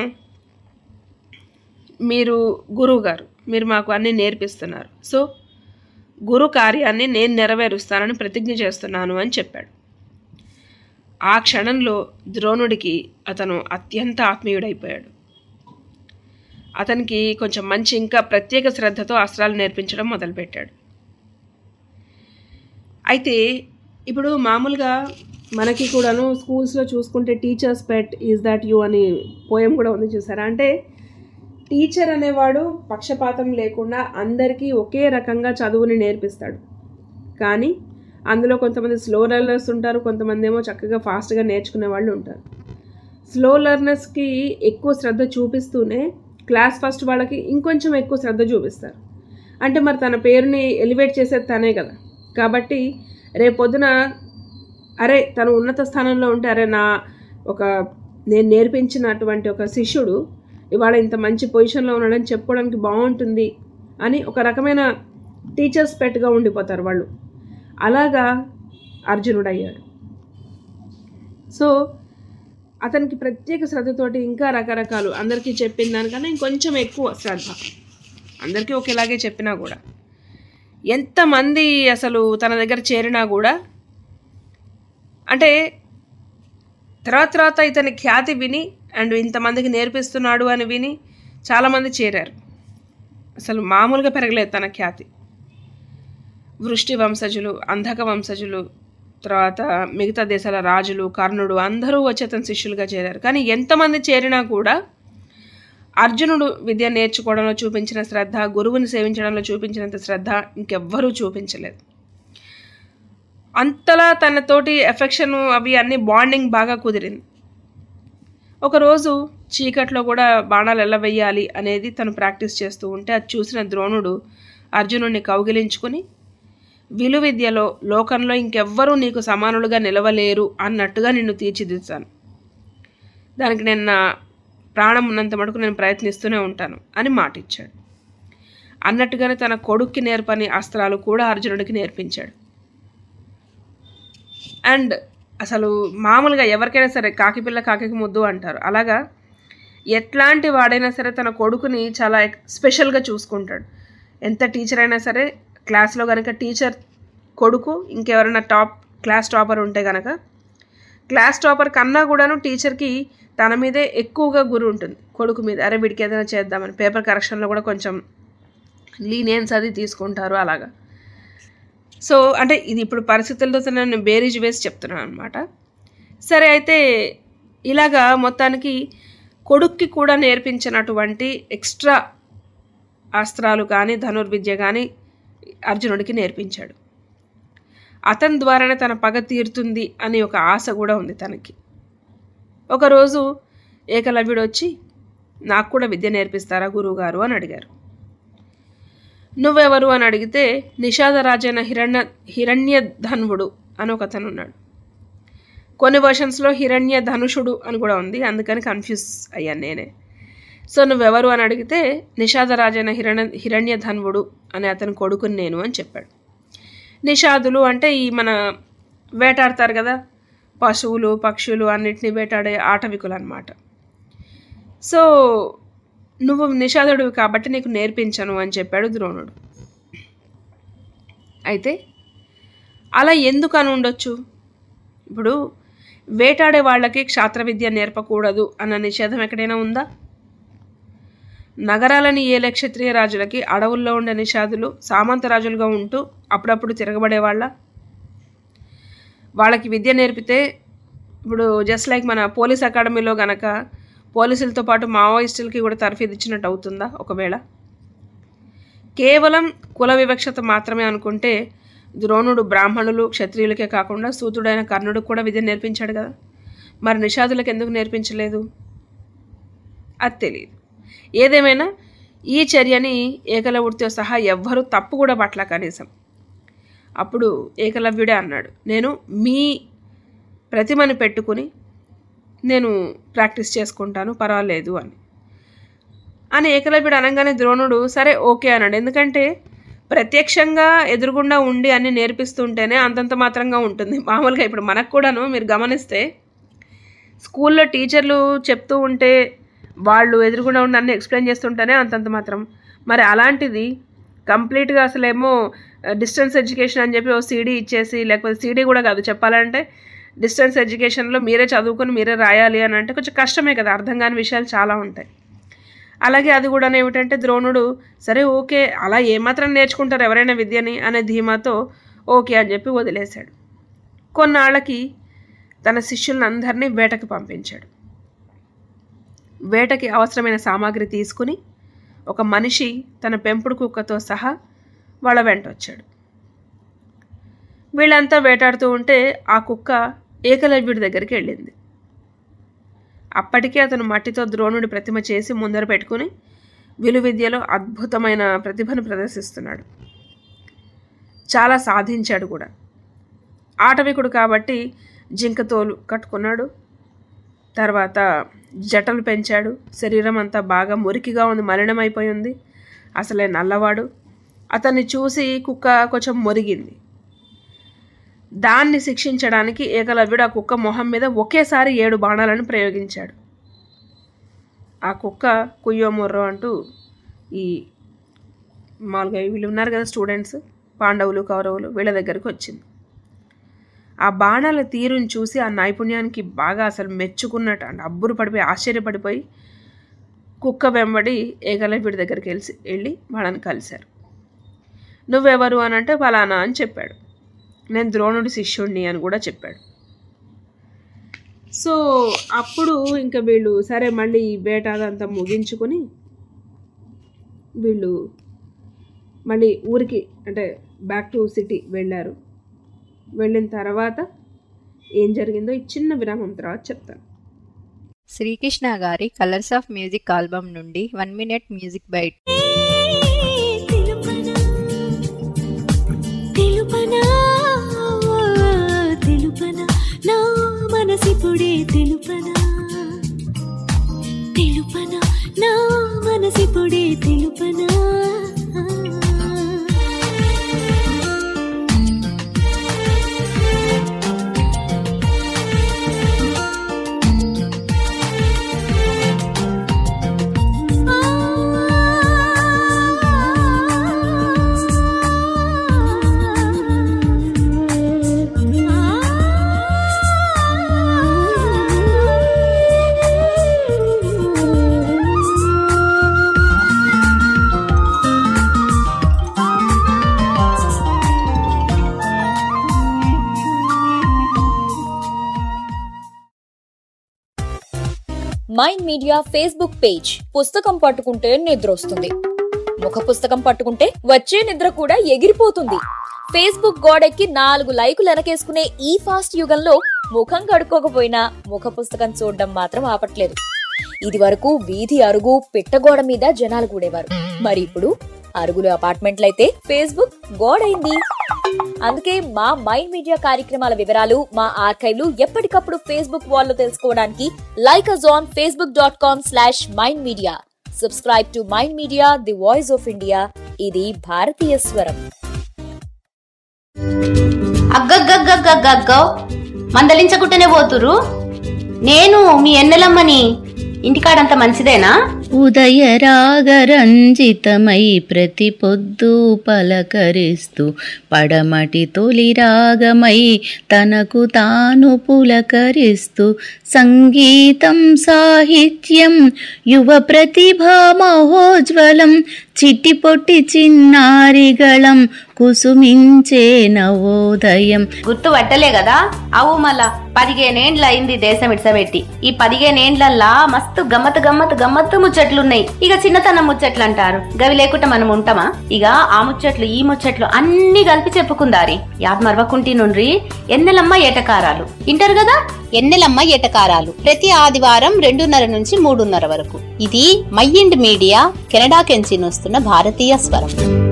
మీరు గురువు గారు మీరు మాకు అన్నీ నేర్పిస్తున్నారు సో గురు కార్యాన్ని నేను నెరవేరుస్తానని ప్రతిజ్ఞ చేస్తున్నాను అని చెప్పాడు ఆ క్షణంలో ద్రోణుడికి అతను అత్యంత ఆత్మీయుడైపోయాడు అతనికి కొంచెం మంచి ఇంకా ప్రత్యేక శ్రద్ధతో అస్త్రాలు నేర్పించడం మొదలుపెట్టాడు అయితే ఇప్పుడు మామూలుగా మనకి కూడాను స్కూల్స్లో చూసుకుంటే teachers pet is that you అని పోయం కూడా ఉంది చూసారా అంటే టీచర్ అనేవాడు పక్షపాతం లేకుండా అందరికీ ఒకే రకంగా చదువుని నేర్పిస్తాడు కానీ అందులో కొంతమంది స్లో లెర్నర్స్ ఉంటారు కొంతమంది ఏమో చక్కగా ఫాస్ట్గా నేర్చుకునే వాళ్ళు ఉంటారు స్లో లెర్నర్స్కి ఎక్కువ శ్రద్ధ చూపిస్తూనే క్లాస్ ఫస్ట్ వాళ్ళకి ఇంకొంచెం ఎక్కువ శ్రద్ధ చూపిస్తారు అంటే మరి తన పేరుని ఎలివేట్ చేసేది తనే కదా కాబట్టి రేపొద్దున అరే తను ఉన్నత స్థానంలో ఉంటే అరే నా ఒక నేను నేర్పించినటువంటి ఒక శిష్యుడు ఇవాళ ఇంత మంచి పొజిషన్లో ఉన్నాడని చెప్పుకోవడానికి బాగుంటుంది అని ఒక రకమైన టీచర్స్ పెట్టుగా ఉండిపోతారు వాళ్ళు అలాగా అర్జునుడు అయ్యాడు సో అతనికి ప్రత్యేక శ్రద్ధతోటి ఇంకా రకరకాలు అందరికీ చెప్పిన దానికన్నా ఇంకొంచెం ఎక్కువ శ్రద్ధ అందరికీ ఒకేలాగే చెప్పినా కూడా ఎంతమంది అసలు తన దగ్గర చేరినా కూడా అంటే తర్వాత తర్వాత ఇతని ఖ్యాతి విని అండ్ ఇంతమందికి నేర్పిస్తున్నాడు అని విని చాలామంది చేరారు అసలు మామూలుగా పెరగలేదు తన ఖ్యాతి వృష్టి వంశజులు అంధక వంశజులు తర్వాత మిగతా దేశాల రాజులు కర్ణుడు అందరూ వచ్చి అతని శిష్యులుగా చేరారు కానీ ఎంతమంది చేరినా కూడా అర్జునుడు విద్య నేర్చుకోవడంలో చూపించిన శ్రద్ధ గురువుని సేవించడంలో చూపించినంత శ్రద్ధ ఇంకెవ్వరూ చూపించలేదు అంతలా తనతోటి ఎఫెక్షన్ అవి అన్ని బాండింగ్ బాగా కుదిరింది ఒకరోజు చీకట్లో కూడా బాణాలు ఎలా వెయ్యాలి అనేది తను ప్రాక్టీస్ చేస్తూ ఉంటే అది చూసిన ద్రోణుడు అర్జునుడిని కౌగిలించుకుని విలువిద్యలో లోకంలో ఇంకెవ్వరూ నీకు సమానులుగా నిలవలేరు అన్నట్టుగా నిన్ను తీర్చిదిద్దాను దానికి నేను నా ప్రాణం ఉన్నంత మటుకు నేను ప్రయత్నిస్తూనే ఉంటాను అని మాటిచ్చాడు అన్నట్టుగానే తన కొడుక్కి నేర్పని అస్త్రాలు కూడా అర్జునుడికి నేర్పించాడు అండ్ అసలు మామూలుగా ఎవరికైనా సరే కాకిపిల్ల కాకికి ముద్దు అంటారు అలాగా ఎట్లాంటి వాడైనా సరే తన కొడుకుని చాలా ఎక్- స్పెషల్గా చూసుకుంటాడు ఎంత టీచర్ అయినా సరే క్లాస్లో కనుక టీచర్ కొడుకు ఇంకెవరైనా టాప్ క్లాస్ టాపర్ ఉంటే కనుక క్లాస్ టాపర్ కన్నా కూడాను టీచర్కి తన మీదే ఎక్కువగా గురి ఉంటుంది కొడుకు మీద అరే వీడికి ఏదైనా చేద్దామని పేపర్ కరెక్షన్లో కూడా కొంచెం లీనియన్స్ అది తీసుకుంటారు అలాగా సో అంటే ఇది ఇప్పుడు పరిస్థితులతో నేను బేరీజ్ వేసి చెప్తున్నాను అనమాట సరే అయితే ఇలాగా మొత్తానికి కొడుక్కి కూడా నేర్పించినటువంటి ఎక్స్ట్రా అస్త్రాలు కానీ ధనుర్విద్య కానీ అర్జునుడికి నేర్పించాడు అతని ద్వారానే తన పగ తీరుతుంది అని ఒక ఆశ కూడా ఉంది తనకి ఒకరోజు ఏకలవ్యుడు వచ్చి నాకు కూడా విద్య నేర్పిస్తారా గురువుగారు అని అడిగారు నువ్వెవరు అని అడిగితే నిషాదరాజైన హిరణ్య హిరణ్యధనువుడు అని ఒక అతను ఉన్నాడు కొన్ని వర్షన్స్లో హిరణ్య ధనుషుడు అని కూడా ఉంది అందుకని కన్ఫ్యూజ్ అయ్యాను నేనే సో నువ్వెవరు అని అడిగితే నిషాదరాజైన హిరణ్య హిరణ్యధనువుడు అనే అతని కొడుకుని నేను అని చెప్పాడు నిషాదులు అంటే ఈ మన వేటాడతారు కదా పశువులు పక్షులు అన్నిటిని వేటాడే ఆటవికులు అనమాట సో నువ్వు నిషాదుడివి కాబట్టి నీకు నేర్పించను అని చెప్పాడు ద్రోణుడు అయితే అలా ఎందుకు అని ఉండొచ్చు ఇప్పుడు వేటాడే వాళ్ళకి క్షాత్ర విద్య నేర్పకూడదు అన్న నిషేధం ఎక్కడైనా ఉందా నగరాలని ఏలే క్షత్రియ రాజులకి అడవుల్లో ఉండే నిషాదులు సామంత రాజులుగా ఉంటూ అప్పుడప్పుడు తిరగబడేవాళ్ళ వాళ్ళకి విద్య నేర్పితే ఇప్పుడు జస్ట్ లైక్ మన పోలీస్ అకాడమీలో గనక పోలీసులతో పాటు మావోయిస్టులకి కూడా తర్ఫీదు ఇచ్చినట్టు అవుతుందా ఒకవేళ కేవలం కుల వివక్షత మాత్రమే అనుకుంటే ద్రోణుడు బ్రాహ్మణులు క్షత్రియులకే కాకుండా సూతుడైన కర్ణుడికి కూడా విద్య నేర్పించాడు కదా మరి నిషాదులకు ఎందుకు నేర్పించలేదు అది తెలియదు ఏదేమైనా ఈ చర్యని ఏకలవుడితో సహా ఎవ్వరూ తప్పు కూడా పట్ల కనీసం అప్పుడు ఏకలవ్యుడే అన్నాడు నేను మీ ప్రతిమని పెట్టుకుని నేను ప్రాక్టీస్ చేసుకుంటాను పర్వాలేదు అని అని ఏకలవ్యుడు అనగానే ద్రోణుడు సరే ఓకే అన్నాడు ఎందుకంటే ప్రత్యక్షంగా ఎదురుగుండా ఉండి అన్ని నేర్పిస్తుంటేనే అంతంత మాత్రంగా ఉంటుంది మామూలుగా ఇప్పుడు మనకు కూడాను మీరు గమనిస్తే స్కూల్లో టీచర్లు చెప్తూ ఉంటే వాళ్ళు ఎదురుగుండా ఉండి అన్ని ఎక్స్ప్లెయిన్ చేస్తుంటేనే అంతంత మాత్రం మరి అలాంటిది కంప్లీట్గా అసలేమో డిస్టెన్స్ ఎడ్యుకేషన్ అని చెప్పి ఓ సీడీ ఇచ్చేసి లేకపోతే సీడీ కూడా కాదు చెప్పాలంటే డిస్టెన్స్ ఎడ్యుకేషన్లో మీరే చదువుకొని మీరే రాయాలి అని అంటే కొంచెం కష్టమే కదా అర్థం కాని విషయాలు చాలా ఉంటాయి అలాగే అది కూడా ఏమిటంటే ద్రోణుడు సరే ఓకే అలా ఏమాత్రం నేర్చుకుంటారు ఎవరైనా విద్యని అనే ధీమాతో ఓకే అని చెప్పి వదిలేశాడు కొన్నాళ్ళకి తన శిష్యులను అందరినీ వేటకి పంపించాడు వేటకి అవసరమైన సామాగ్రి తీసుకుని ఒక మనిషి తన పెంపుడు కుక్కతో సహా వాళ్ళ వెంట వచ్చాడు వీళ్ళంతా వేటాడుతూ ఉంటే ఆ కుక్క ఏకలవ్యుడి దగ్గరికి వెళ్ళింది అప్పటికే అతను మట్టితో ద్రోణుడి ప్రతిమ చేసి ముందర పెట్టుకుని విలువిద్యలో అద్భుతమైన ప్రతిభను ప్రదర్శిస్తున్నాడు చాలా సాధించాడు కూడా ఆటవికుడు కాబట్టి జింక తోలు కట్టుకున్నాడు తర్వాత జటలు పెంచాడు శరీరం అంతా బాగా మురికిగా ఉంది మలినమైపోయి ఉంది అసలే నల్లవాడు అతన్ని చూసి కుక్క కొంచెం మురిగింది దాన్ని శిక్షించడానికి ఏకలవ్యుడు ఆ కుక్క మొహం మీద ఒకేసారి ఏడు బాణాలను ప్రయోగించాడు ఆ కుక్క కుయ్యో మొర్రో అంటూ ఈ మామూలుగా వీళ్ళు ఉన్నారు కదా స్టూడెంట్స్ పాండవులు కౌరవులు వీళ్ళ దగ్గరికి వచ్చింది ఆ బాణాల తీరుని చూసి ఆ నైపుణ్యానికి బాగా అసలు మెచ్చుకున్నట్టు అంటే అబ్బురు పడిపోయి ఆశ్చర్యపడిపోయి కుక్క వెంబడి ఏకలవ్యుడి దగ్గరికి వెళ్ళి వెళ్ళి వాళ్ళని కలిశారు నువ్వెవరు అని అంటే ఫలానా అని చెప్పాడు నేను ద్రోణుడి శిష్యుణ్ణి అని కూడా చెప్పాడు సో అప్పుడు ఇంకా వీళ్ళు సరే మళ్ళీ ఈ వేట అదంతా ముగించుకొని వీళ్ళు మళ్ళీ ఊరికి అంటే బ్యాక్ టు సిటీ వెళ్ళారు వెళ్ళిన తర్వాత ఏం జరిగిందో ఈ చిన్న విరామం తర్వాత చెప్తాను శ్రీకృష్ణ గారి కలర్స్ ఆఫ్ మ్యూజిక్ ఆల్బమ్ నుండి వన్ మినిట్ మ్యూజిక్ బైట్ తెలుపనా తెలుపనా నా మనసిపుడే తెలుపనా తెలుపనా నా మనసిపుడే తెలుపనా మైండ్ మీడియా ఫేస్బుక్ పేజ్ పుస్తకం పట్టుకుంటే నిద్ర వస్తుంది ముఖ పుస్తకం పట్టుకుంటే వచ్చే నిద్ర కూడా ఎగిరిపోతుంది ఫేస్బుక్ గోడెక్కి నాలుగు లైకులు వెనకేసుకునే ఈ ఫాస్ట్ యుగంలో ముఖం కడుక్కోకపోయినా ముఖ పుస్తకం చూడడం మాత్రం ఆపట్లేదు ఇది వరకు వీధి అరుగు పిట్టగోడ మీద జనాలు కూడేవారు మరి ఇప్పుడు అరుగులు అపార్ట్మెంట్లయితే ఫేస్బుక్ గోడైంది అందుకే మా మైండ్ మీడియా కార్యక్రమాల వివరాలు మా ఆర్కైవ్లు ఎప్పటికప్పుడు ఫేస్బుక్ వాల్లో తెలుసుకోవడానికి like us on Facebook dot com slash mind media subscribe to mind media the voice of India ఇది భారతీయ స్వరం అగ్గగ్గగ్గగ్గగ్గో మందలించకుంటేనే పోతురు నేను మీ ఎన్నెలమ్మని ఇంటికాడంత మంచిదేనా ఉదయ రాగరంజితమై ప్రతి పొద్దు పలకరిస్తూ పడమటి తొలి రాగమై తనకు తాను పులకరిస్తూ సంగీతం సాహిత్యం యువ ప్రతిభా మహోజ్వలం చిట్టి పొట్టి చిన్నారిగళం కుసుమించే నవోదయం గుర్తు పట్టలే కదా అవు మళ్ళా పదిహేనేండ్ల అయింది దేశం ఇడ్సబెట్టి ఈ పదిహేనేండ్లల్లా మస్తు గమ్మత్ గమ్మత్ గమ్మత్తు ముచ్చట్లున్నాయి ఇక చిన్నతనం ముచ్చట్లు అంటారు గవి లేకుండా మనం ఉంటామా ఇక ఆ ముచ్చట్లు ఈ ముచ్చట్లు అన్ని కలిపి చెప్పుకుందారి యాద్ మరవకుంటి నుండ్రి ఎన్నెలమ్మ ఏటకారాలు ఇంటారు కదా ఎన్నెలమ్మ ఏటకారాలు ప్రతి ఆదివారం రెండున్నర నుంచి మూడున్నర వరకు ఇది మైండ్ మీడియా కెనడా కెంచి వస్తున్న భారతీయ స్వరం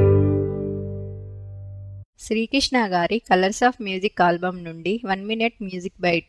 శ్రీకృష్ణ గారి కలర్స్ ఆఫ్ మ్యూజిక్ ఆల్బమ్ నుండి వన్ మినిట్ మ్యూజిక్ బైట్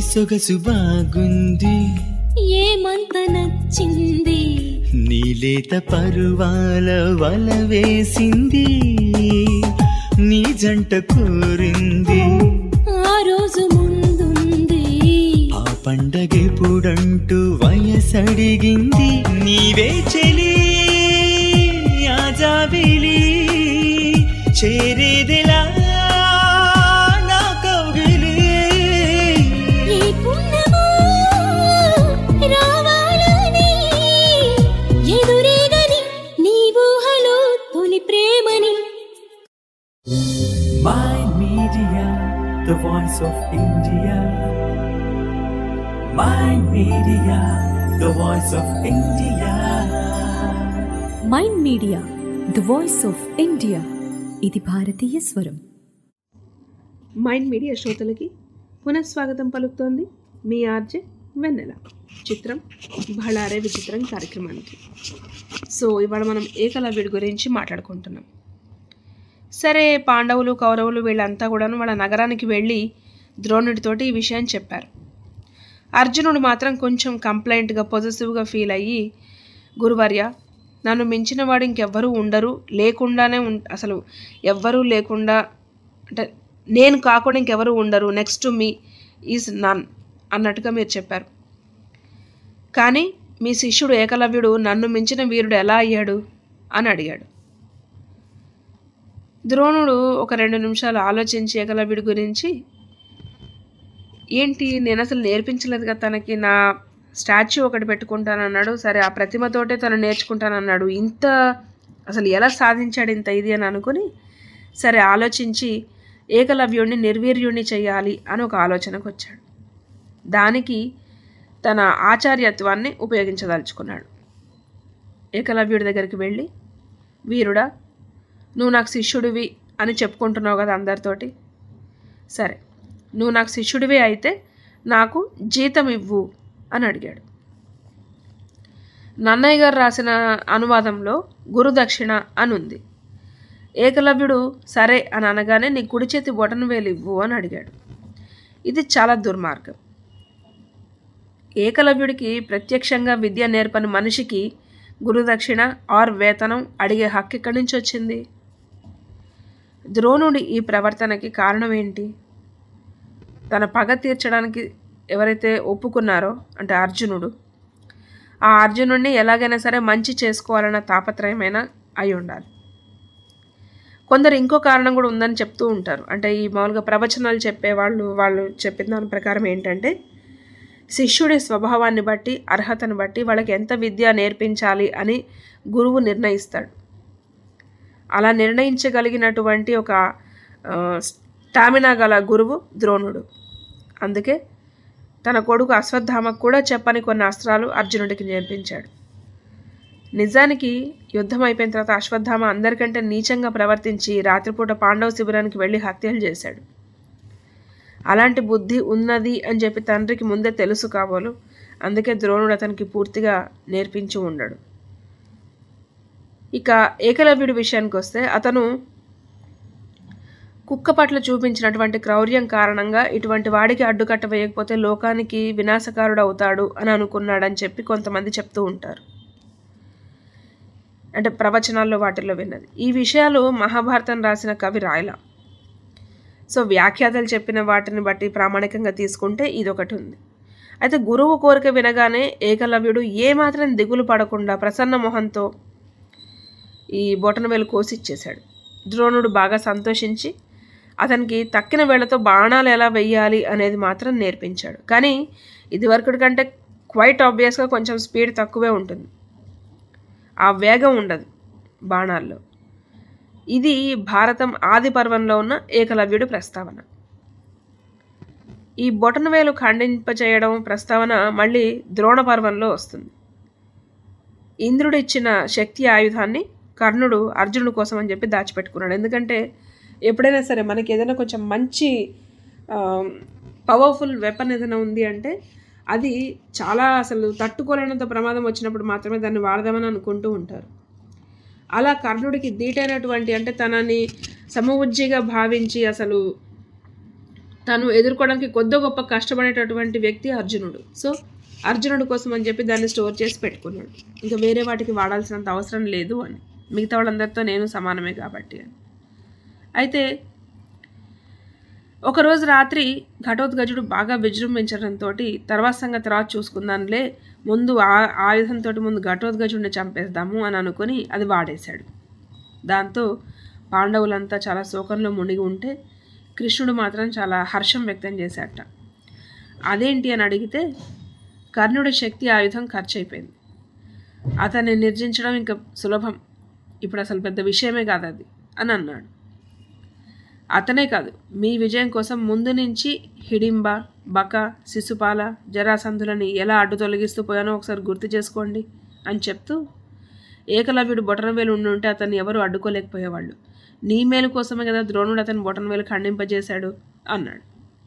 సొగసు బాగుంది ఏమంత నచ్చింది నీలేత పరువాల వల వేసింది నీ జంట కోరింది ఆ రోజు ముందుంది ఆ పండగెప్పుడంటూ వయసడిగింది నీవే చెలి ఆజాబిలి చేరేదిలా నా కౌగిలి ఈ పుణ్యమో రావాలని ఎదురేగని నీ ఊహలో తొలి ప్రేమని Mind Media, the voice of India. Mind Media, the voice of India. Mind media the voice of India ఇది భారతీయ స్వరం మైండ్ మీడియా శ్రోతలకి పునఃస్వాగతం పలుకుతోంది మీ ఆర్జే వెన్నెల చిత్రం బళారే విచిత్రం కార్యక్రమానికి సో ఇవాళ మనం ఏకలవ్యుడి గురించి మాట్లాడుకుంటున్నాం సరే పాండవులు కౌరవులు వీళ్ళంతా కూడాను వాళ్ళ నగరానికి వెళ్ళి ద్రోణుడితోటి ఈ విషయం చెప్పారు అర్జునుడు మాత్రం కొంచెం కంప్లైంట్గా పొజిటివ్గా ఫీల్ అయ్యి గురువర్య నన్ను మించిన వాడు ఇంకెవ్వరూ ఉండరు లేకుండానే ఉం అసలు ఎవ్వరూ లేకుండా అంటే నేను కాకుండా ఇంకెవరు ఉండరు నెక్స్ట్ మీ ఈజ్ నన్ అన్నట్టుగా మీరు చెప్పారు కానీ మీ శిష్యుడు ఏకలవ్యుడు నన్ను మించిన వీరుడు ఎలా అయ్యాడు అని అడిగాడు ద్రోణుడు ఒక రెండు నిమిషాలు ఆలోచించి ఏకలవ్యుడి గురించి ఏంటి నేను అసలు నేర్పించలేదు కదా తనకి నా స్టాచ్యూ ఒకటి పెట్టుకుంటానన్నాడు సరే ఆ ప్రతిమతోటే తను నేర్చుకుంటానన్నాడు ఇంత అసలు ఎలా సాధించాడు ఇంత ఇది అని అనుకుని సరే ఆలోచించి ఏకలవ్యుడిని నిర్వీర్యుడిని చేయాలి అని ఒక ఆలోచనకు వచ్చాడు దానికి తన ఆచార్యత్వాన్ని ఉపయోగించదలుచుకున్నాడు ఏకలవ్యుడి దగ్గరికి వెళ్ళి వీరుడా నువ్వు నాకు శిష్యుడివి అని చెప్పుకుంటున్నావు కదా అందరితోటి సరే నువ్వు నాకు శిష్యుడివి అయితే నాకు జీతం ఇవ్వు అని అడిగాడు నన్నయ్య గారు రాసిన అనువాదంలో గురుదక్షిణ అని ఉంది ఏకలవ్యుడు సరే అని అనగానే నీ కుడి చేతి బొటన వేలు ఇవ్వు అని అడిగాడు ఇది చాలా దుర్మార్గం ఏకలవ్యుడికి ప్రత్యక్షంగా విద్య నేర్పని మనిషికి గురుదక్షిణ ఆర్ వేతనం అడిగే హక్కు ఎక్కడి నుంచి వచ్చింది ద్రోణుడి ఈ ప్రవర్తనకి కారణం ఏంటి తన పగ తీర్చడానికి ఎవరైతే ఒప్పుకున్నారో అంటే అర్జునుడు ఆ అర్జునుడిని ఎలాగైనా సరే మంచి చేసుకోవాలన్న తాపత్రయమైనా అయి ఉండాలి కొందరు ఇంకో కారణం కూడా ఉందని చెప్తూ ఉంటారు అంటే ఈ మామూలుగా ప్రవచనాలు చెప్పేవాళ్ళు వాళ్ళు చెప్పిన దాని ప్రకారం ఏంటంటే శిష్యుడి స్వభావాన్ని బట్టి అర్హతను బట్టి వాళ్ళకి ఎంత విద్య నేర్పించాలి అని గురువు నిర్ణయిస్తాడు అలా నిర్ణయించగలిగినటువంటి ఒక ఆ, స్టామినా గల గురువు ద్రోణుడు అందుకే తన కొడుకు అశ్వత్థామకు కూడా చెప్పని కొన్ని అస్త్రాలు అర్జునుడికి నేర్పించాడు నిజానికి యుద్ధం అయిపోయిన తర్వాత అశ్వత్థామ అందరికంటే నీచంగా ప్రవర్తించి రాత్రిపూట పాండవ శిబిరానికి వెళ్ళి హత్యలు చేశాడు అలాంటి బుద్ధి ఉన్నది అని చెప్పి తండ్రికి ముందే తెలుసు కాబోలు అందుకే ద్రోణుడు అతనికి పూర్తిగా నేర్పించి ఉండడు ఇక ఏకలవ్యుడి విషయానికి వస్తే అతను కుక్క పట్ల చూపించినటువంటి క్రౌర్యం కారణంగా ఇటువంటి వాడికి అడ్డుకట్ట వేయకపోతే లోకానికి వినాశకారుడు అవుతాడు అని అనుకున్నాడని చెప్పి కొంతమంది చెప్తూ ఉంటారు అంటే ప్రవచనాల్లో వాటిల్లో విన్నది ఈ విషయాలు మహాభారతం రాసిన కవి రాయల సో వ్యాఖ్యాతలు చెప్పిన వాటిని బట్టి ప్రామాణికంగా తీసుకుంటే ఇదొకటి ఉంది అయితే గురువు కోరిక వినగానే ఏకలవ్యుడు ఏమాత్రం దిగులు పడకుండా ప్రసన్న మొహంతో ఈ బొటనవేలు కోసి ఇచ్చేశాడు ద్రోణుడు బాగా సంతోషించి అతనికి తక్కిన వేళతో బాణాలు ఎలా వెయ్యాలి అనేది మాత్రం నేర్పించాడు కానీ ఇదివరకటి కంటే క్వైట్ ఆబ్వియస్గా కొంచెం స్పీడ్ తక్కువే ఉంటుంది ఆ వేగం ఉండదు బాణాల్లో ఇది భారతం ఆది పర్వంలో ఉన్న ఏకలవ్యుడి ప్రస్తావన ఈ బొటనవేలు ఖండింపచేయడం ప్రస్తావన మళ్ళీ ద్రోణ పర్వంలో వస్తుంది ఇంద్రుడు ఇచ్చిన శక్తి ఆయుధాన్ని కర్ణుడు అర్జునుడి కోసం అని చెప్పి దాచిపెట్టుకున్నాడు ఎందుకంటే ఎప్పుడైనా సరే మనకి ఏదైనా కొంచెం మంచి పవర్ఫుల్ వెపన్ ఏదైనా ఉంది అంటే అది చాలా అసలు తట్టుకోలేనంత ప్రమాదం వచ్చినప్పుడు మాత్రమే దాన్ని వాడదామని అనుకుంటూ ఉంటారు అలా కర్ణుడికి ధీటైనటువంటి అంటే తనని సమవుజ్జిగా భావించి అసలు తను ఎదుర్కోవడానికి కొద్ది గొప్ప కష్టపడేటటువంటి వ్యక్తి అర్జునుడు సో అర్జునుడు కోసం అని చెప్పి దాన్ని స్టోర్ చేసి పెట్టుకున్నాడు ఇంకా వేరే వాటికి వాడాల్సినంత అవసరం లేదు అని మిగతా వాళ్ళందరితో నేను సమానమే కాబట్టి అని అయితే ఒకరోజు రాత్రి ఘటోత్గజుడు బాగా విజృంభించడంతో తర్వాత సంగతి తర్వాత చూసుకుందాంలే ముందు ఆ ఆయుధంతో ముందు ఘటోత్గజుడిని చంపేద్దాము అని అనుకుని అది వాడేశాడు దాంతో పాండవులంతా చాలా శోకంలో మునిగి ఉంటే కృష్ణుడు మాత్రం చాలా హర్షం వ్యక్తం చేశాట అదేంటి అని అడిగితే కర్ణుడి శక్తి ఆయుధం ఖర్చు అయిపోయింది అతన్ని నిర్జించడం ఇంకా సులభం ఇప్పుడు అసలు పెద్ద విషయమే కాదు అది అని అన్నాడు అతనే కాదు మీ విజయం కోసం ముందు నుంచి హిడింబ బక శిశుపాల జరాసంధులని ఎలా అడ్డు తొలగిస్తూ పోయానో ఒకసారి గుర్తు చేసుకోండి అని చెప్తూ ఏకలవ్యుడు బొటనవేలు ఉండి ఉంటే అతన్ని ఎవరు అడ్డుకోలేకపోయేవాళ్ళు నీ మేలు కోసమే కదా ద్రోణుడు అతని బొటనవేలు ఖండింపజేశాడు అన్నాడు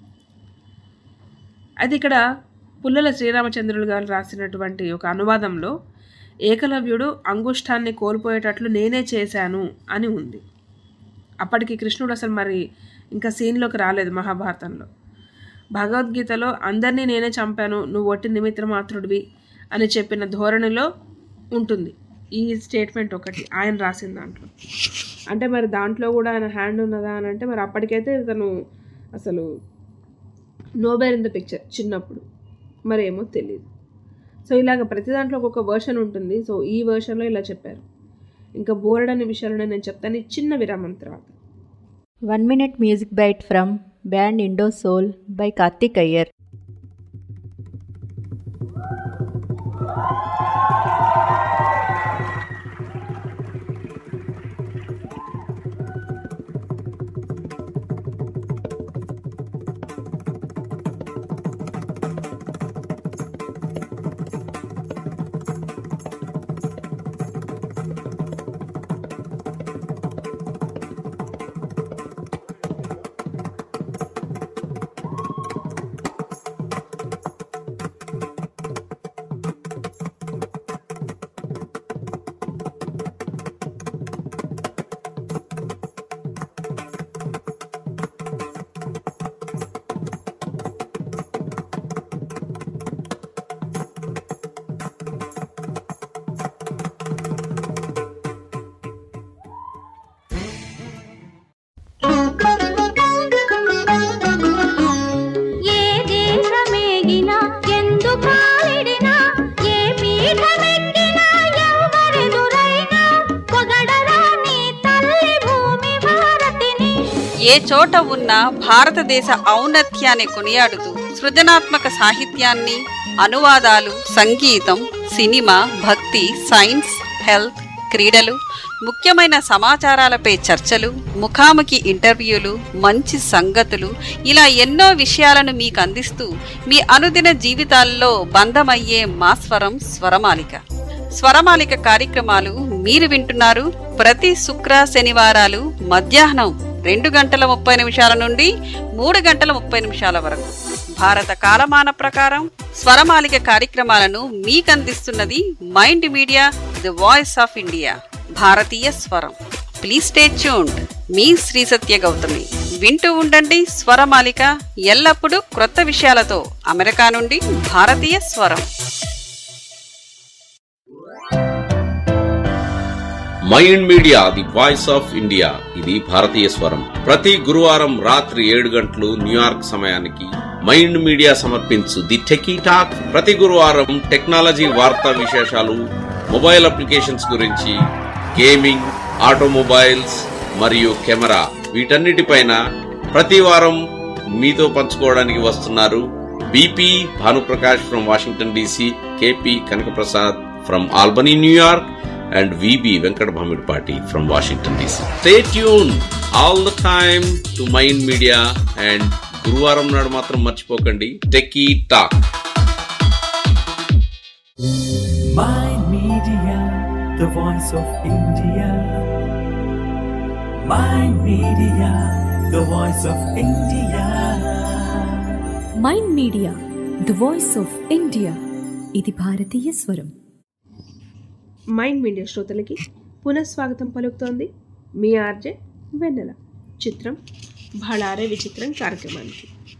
అయితే ఇక్కడ పుల్లల శ్రీరామచంద్రులు గారు రాసినటువంటి ఒక అనువాదంలో ఏకలవ్యుడు అంగుష్టాన్ని కోల్పోయేటట్లు నేనే చేశాను అని ఉంది అప్పటికి కృష్ణుడు అసలు మరి ఇంకా సీన్లోకి రాలేదు మహాభారతంలో భగవద్గీతలో అందరినీ నేనే చంపాను నువ్వు ఒట్టి నిమిత్ర మాత్రుడివి అని చెప్పిన ధోరణిలో ఉంటుంది ఈ స్టేట్మెంట్ ఒకటి ఆయన రాసిన దాంట్లో అంటే మరి దాంట్లో కూడా ఆయన హ్యాండ్ ఉన్నదా అని అంటే మరి అప్పటికైతే తను అసలు నోబెల్ ఇన్ ద పిక్చర్ చిన్నప్పుడు మరి ఏమో తెలియదు సో ఇలాగ ప్రతి దాంట్లో ఒక్కొక్క వర్షన్ ఉంటుంది సో ఈ వర్షన్లో ఇలా చెప్పారు ఇంకా బోర్డ్ అనే విషయాలు నేను చెప్తాను ఈ చిన్న విరామం తర్వాత one minute music bite from band Indo Soul by Karthik Iyer ఏ దేశమేగినా ఎందు కాలిడినా ఏ పీఠమెక్కినా ఎవరెదురైనా పొగడరా నీ తల్లి భూమి భారతిని ఏ చోట ఉన్న భారతదేశ ఔన్నత్యాన్ని కొనియాడుతూ సృజనాత్మక సాహిత్యాన్ని అనువాదాలు సంగీతం సినిమా భక్తి సైన్స్ హెల్త్ క్రీడలు ముఖ్యమైన సమాచారాలపై చర్చలు ముఖాముఖి ఇంటర్వ్యూలు మంచి సంగతులు ఇలా ఎన్నో విషయాలను మీకు అందిస్తూ మీ అనుదిన జీవితాల్లో బంధమయ్యే మా స్వరం స్వరమాలిక స్వరమాలిక కార్యక్రమాలు మీరు వింటున్నారు ప్రతి శుక్ర శనివారాలు మధ్యాహ్నం రెండు గంటల ముప్పై నిమిషాల నుండి మూడు గంటల ముప్పై నిమిషాల వరకు భారత కాలమాన ప్రకారం స్వరమాలిక కార్యక్రమాలను మీకు అందిస్తున్నది mind media the voice of India భారతీయ స్వరం ప్లీజ్ స్టే ట్యూన్డ్ మీ శ్రీ సత్య గౌతమి వింటూ ఉండండి స్వరమాలిక ఎల్లప్పుడూ క్రొత్త విషయాలతో అమెరికా నుండి భారతీయ స్వరం mind media the voice of India ఇది భారతీయ స్వరం ప్రతి గురువారం రాత్రి ఏడు గంటలు న్యూయార్క్ సమయానికి మైండ్ మీడియా సమర్పించు ది టెకీ టాక్ ప్రతి గురువారం టెక్నాలజీ వార్తా విశేషాలు మొబైల్ అప్లికేషన్స్ గురించి గేమింగ్ ఆటోమొబైల్స్ మరియు కెమెరా వీటన్నిటిపైన ప్రతి వారం మీతో పంచుకోవడానికి వస్తున్నారు BP Bhanuprakash from Washington DC KP Kanakaprasad from Albany New York and VB Venkat Bhamidpati from Washington DC. Stay tuned all the time to Mind Media and గురువారం నాడు మాత్రం మర్చిపోకండి techie talk Mind Media, the voice of India. Mind Media, the voice of India. Mind media the voice of India ఇది భారతీయ స్వరం mind media శ్రోతలకి పునఃస్వాగతం పలుకుతోంది మీ ఆర్జే వెన్నెల చిత్రం భళారే విచిత్రం కార్యక్రమానికి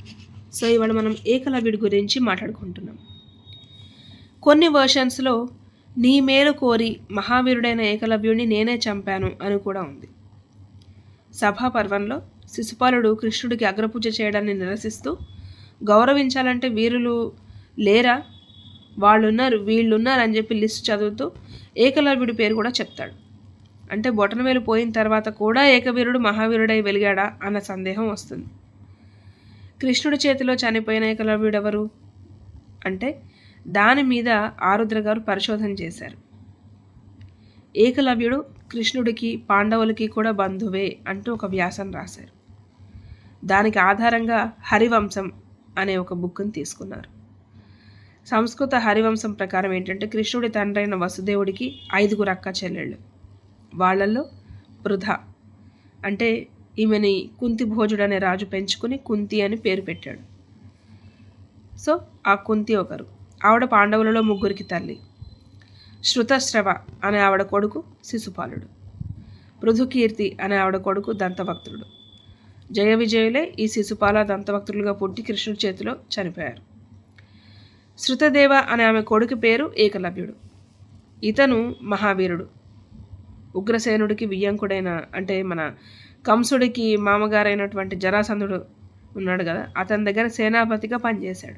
సో ఇవాళ మనం ఏకలవ్యుడి గురించి మాట్లాడుకుంటున్నాం కొన్ని వర్షన్స్లో నీ మేలు కోరి మహావీరుడైన ఏకలవ్యుడిని నేనే చంపాను అని కూడా ఉంది సభా పర్వంలో శిశుపాలుడు కృష్ణుడికి అగ్రపూజ చేయడాన్ని నిరసిస్తూ గౌరవించాలంటే వీరులు లేరా వాళ్ళున్నారు వీళ్ళున్నారు అని చెప్పి లిస్ట్ చదువుతూ ఏకలవ్యుడి పేరు కూడా చెప్తాడు అంటే బొటనవేలు పోయిన తర్వాత కూడా ఏకవీరుడు మహావీరుడై వెలిగాడా అన్న సందేహం వస్తుంది కృష్ణుడి చేతిలో చనిపోయిన ఏకలవ్యుడు ఎవరు అంటే దాని మీద ఆరుద్ర గారు పరిశోధన చేశారు ఏకలవ్యుడు కృష్ణుడికి పాండవులకి కూడా బంధువే అంటూ ఒక వ్యాసం రాశారు దానికి ఆధారంగా హరివంశం అనే ఒక బుక్ని తీసుకున్నారు సంస్కృత హరివంశం ప్రకారం ఏంటంటే కృష్ణుడి తండ్రైన వసుదేవుడికి ఐదుగురు అక్క చెల్లెళ్ళు వాళ్ళల్లో పృథ అంటే ఈమెని కుంతి భోజుడు అనే రాజు పెంచుకుని కుంతి అని పేరు పెట్టాడు సో ఆ కుంతి ఒకరు ఆవిడ పాండవులలో ముగ్గురికి తల్లి శృతశ్రవ అనే ఆవిడ కొడుకు శిశుపాలుడు పృథుకీర్తి అనే ఆవిడ కొడుకు దంతభక్తుడు జయ విజయులే ఈ శిశుపాల దంతభక్తులుగా పుట్టి కృష్ణుడి చేతిలో చనిపోయారు శృతదేవ అనే ఆమె కొడుకు పేరు ఏకలవ్యుడు ఇతను మహావీరుడు ఉగ్రసేనుడికి వియ్యంకుడైన అంటే మన కంసుడికి మామగారైనటువంటి జరాసంధుడు ఉన్నాడు కదా అతని దగ్గర సేనాపతిగా పనిచేశాడు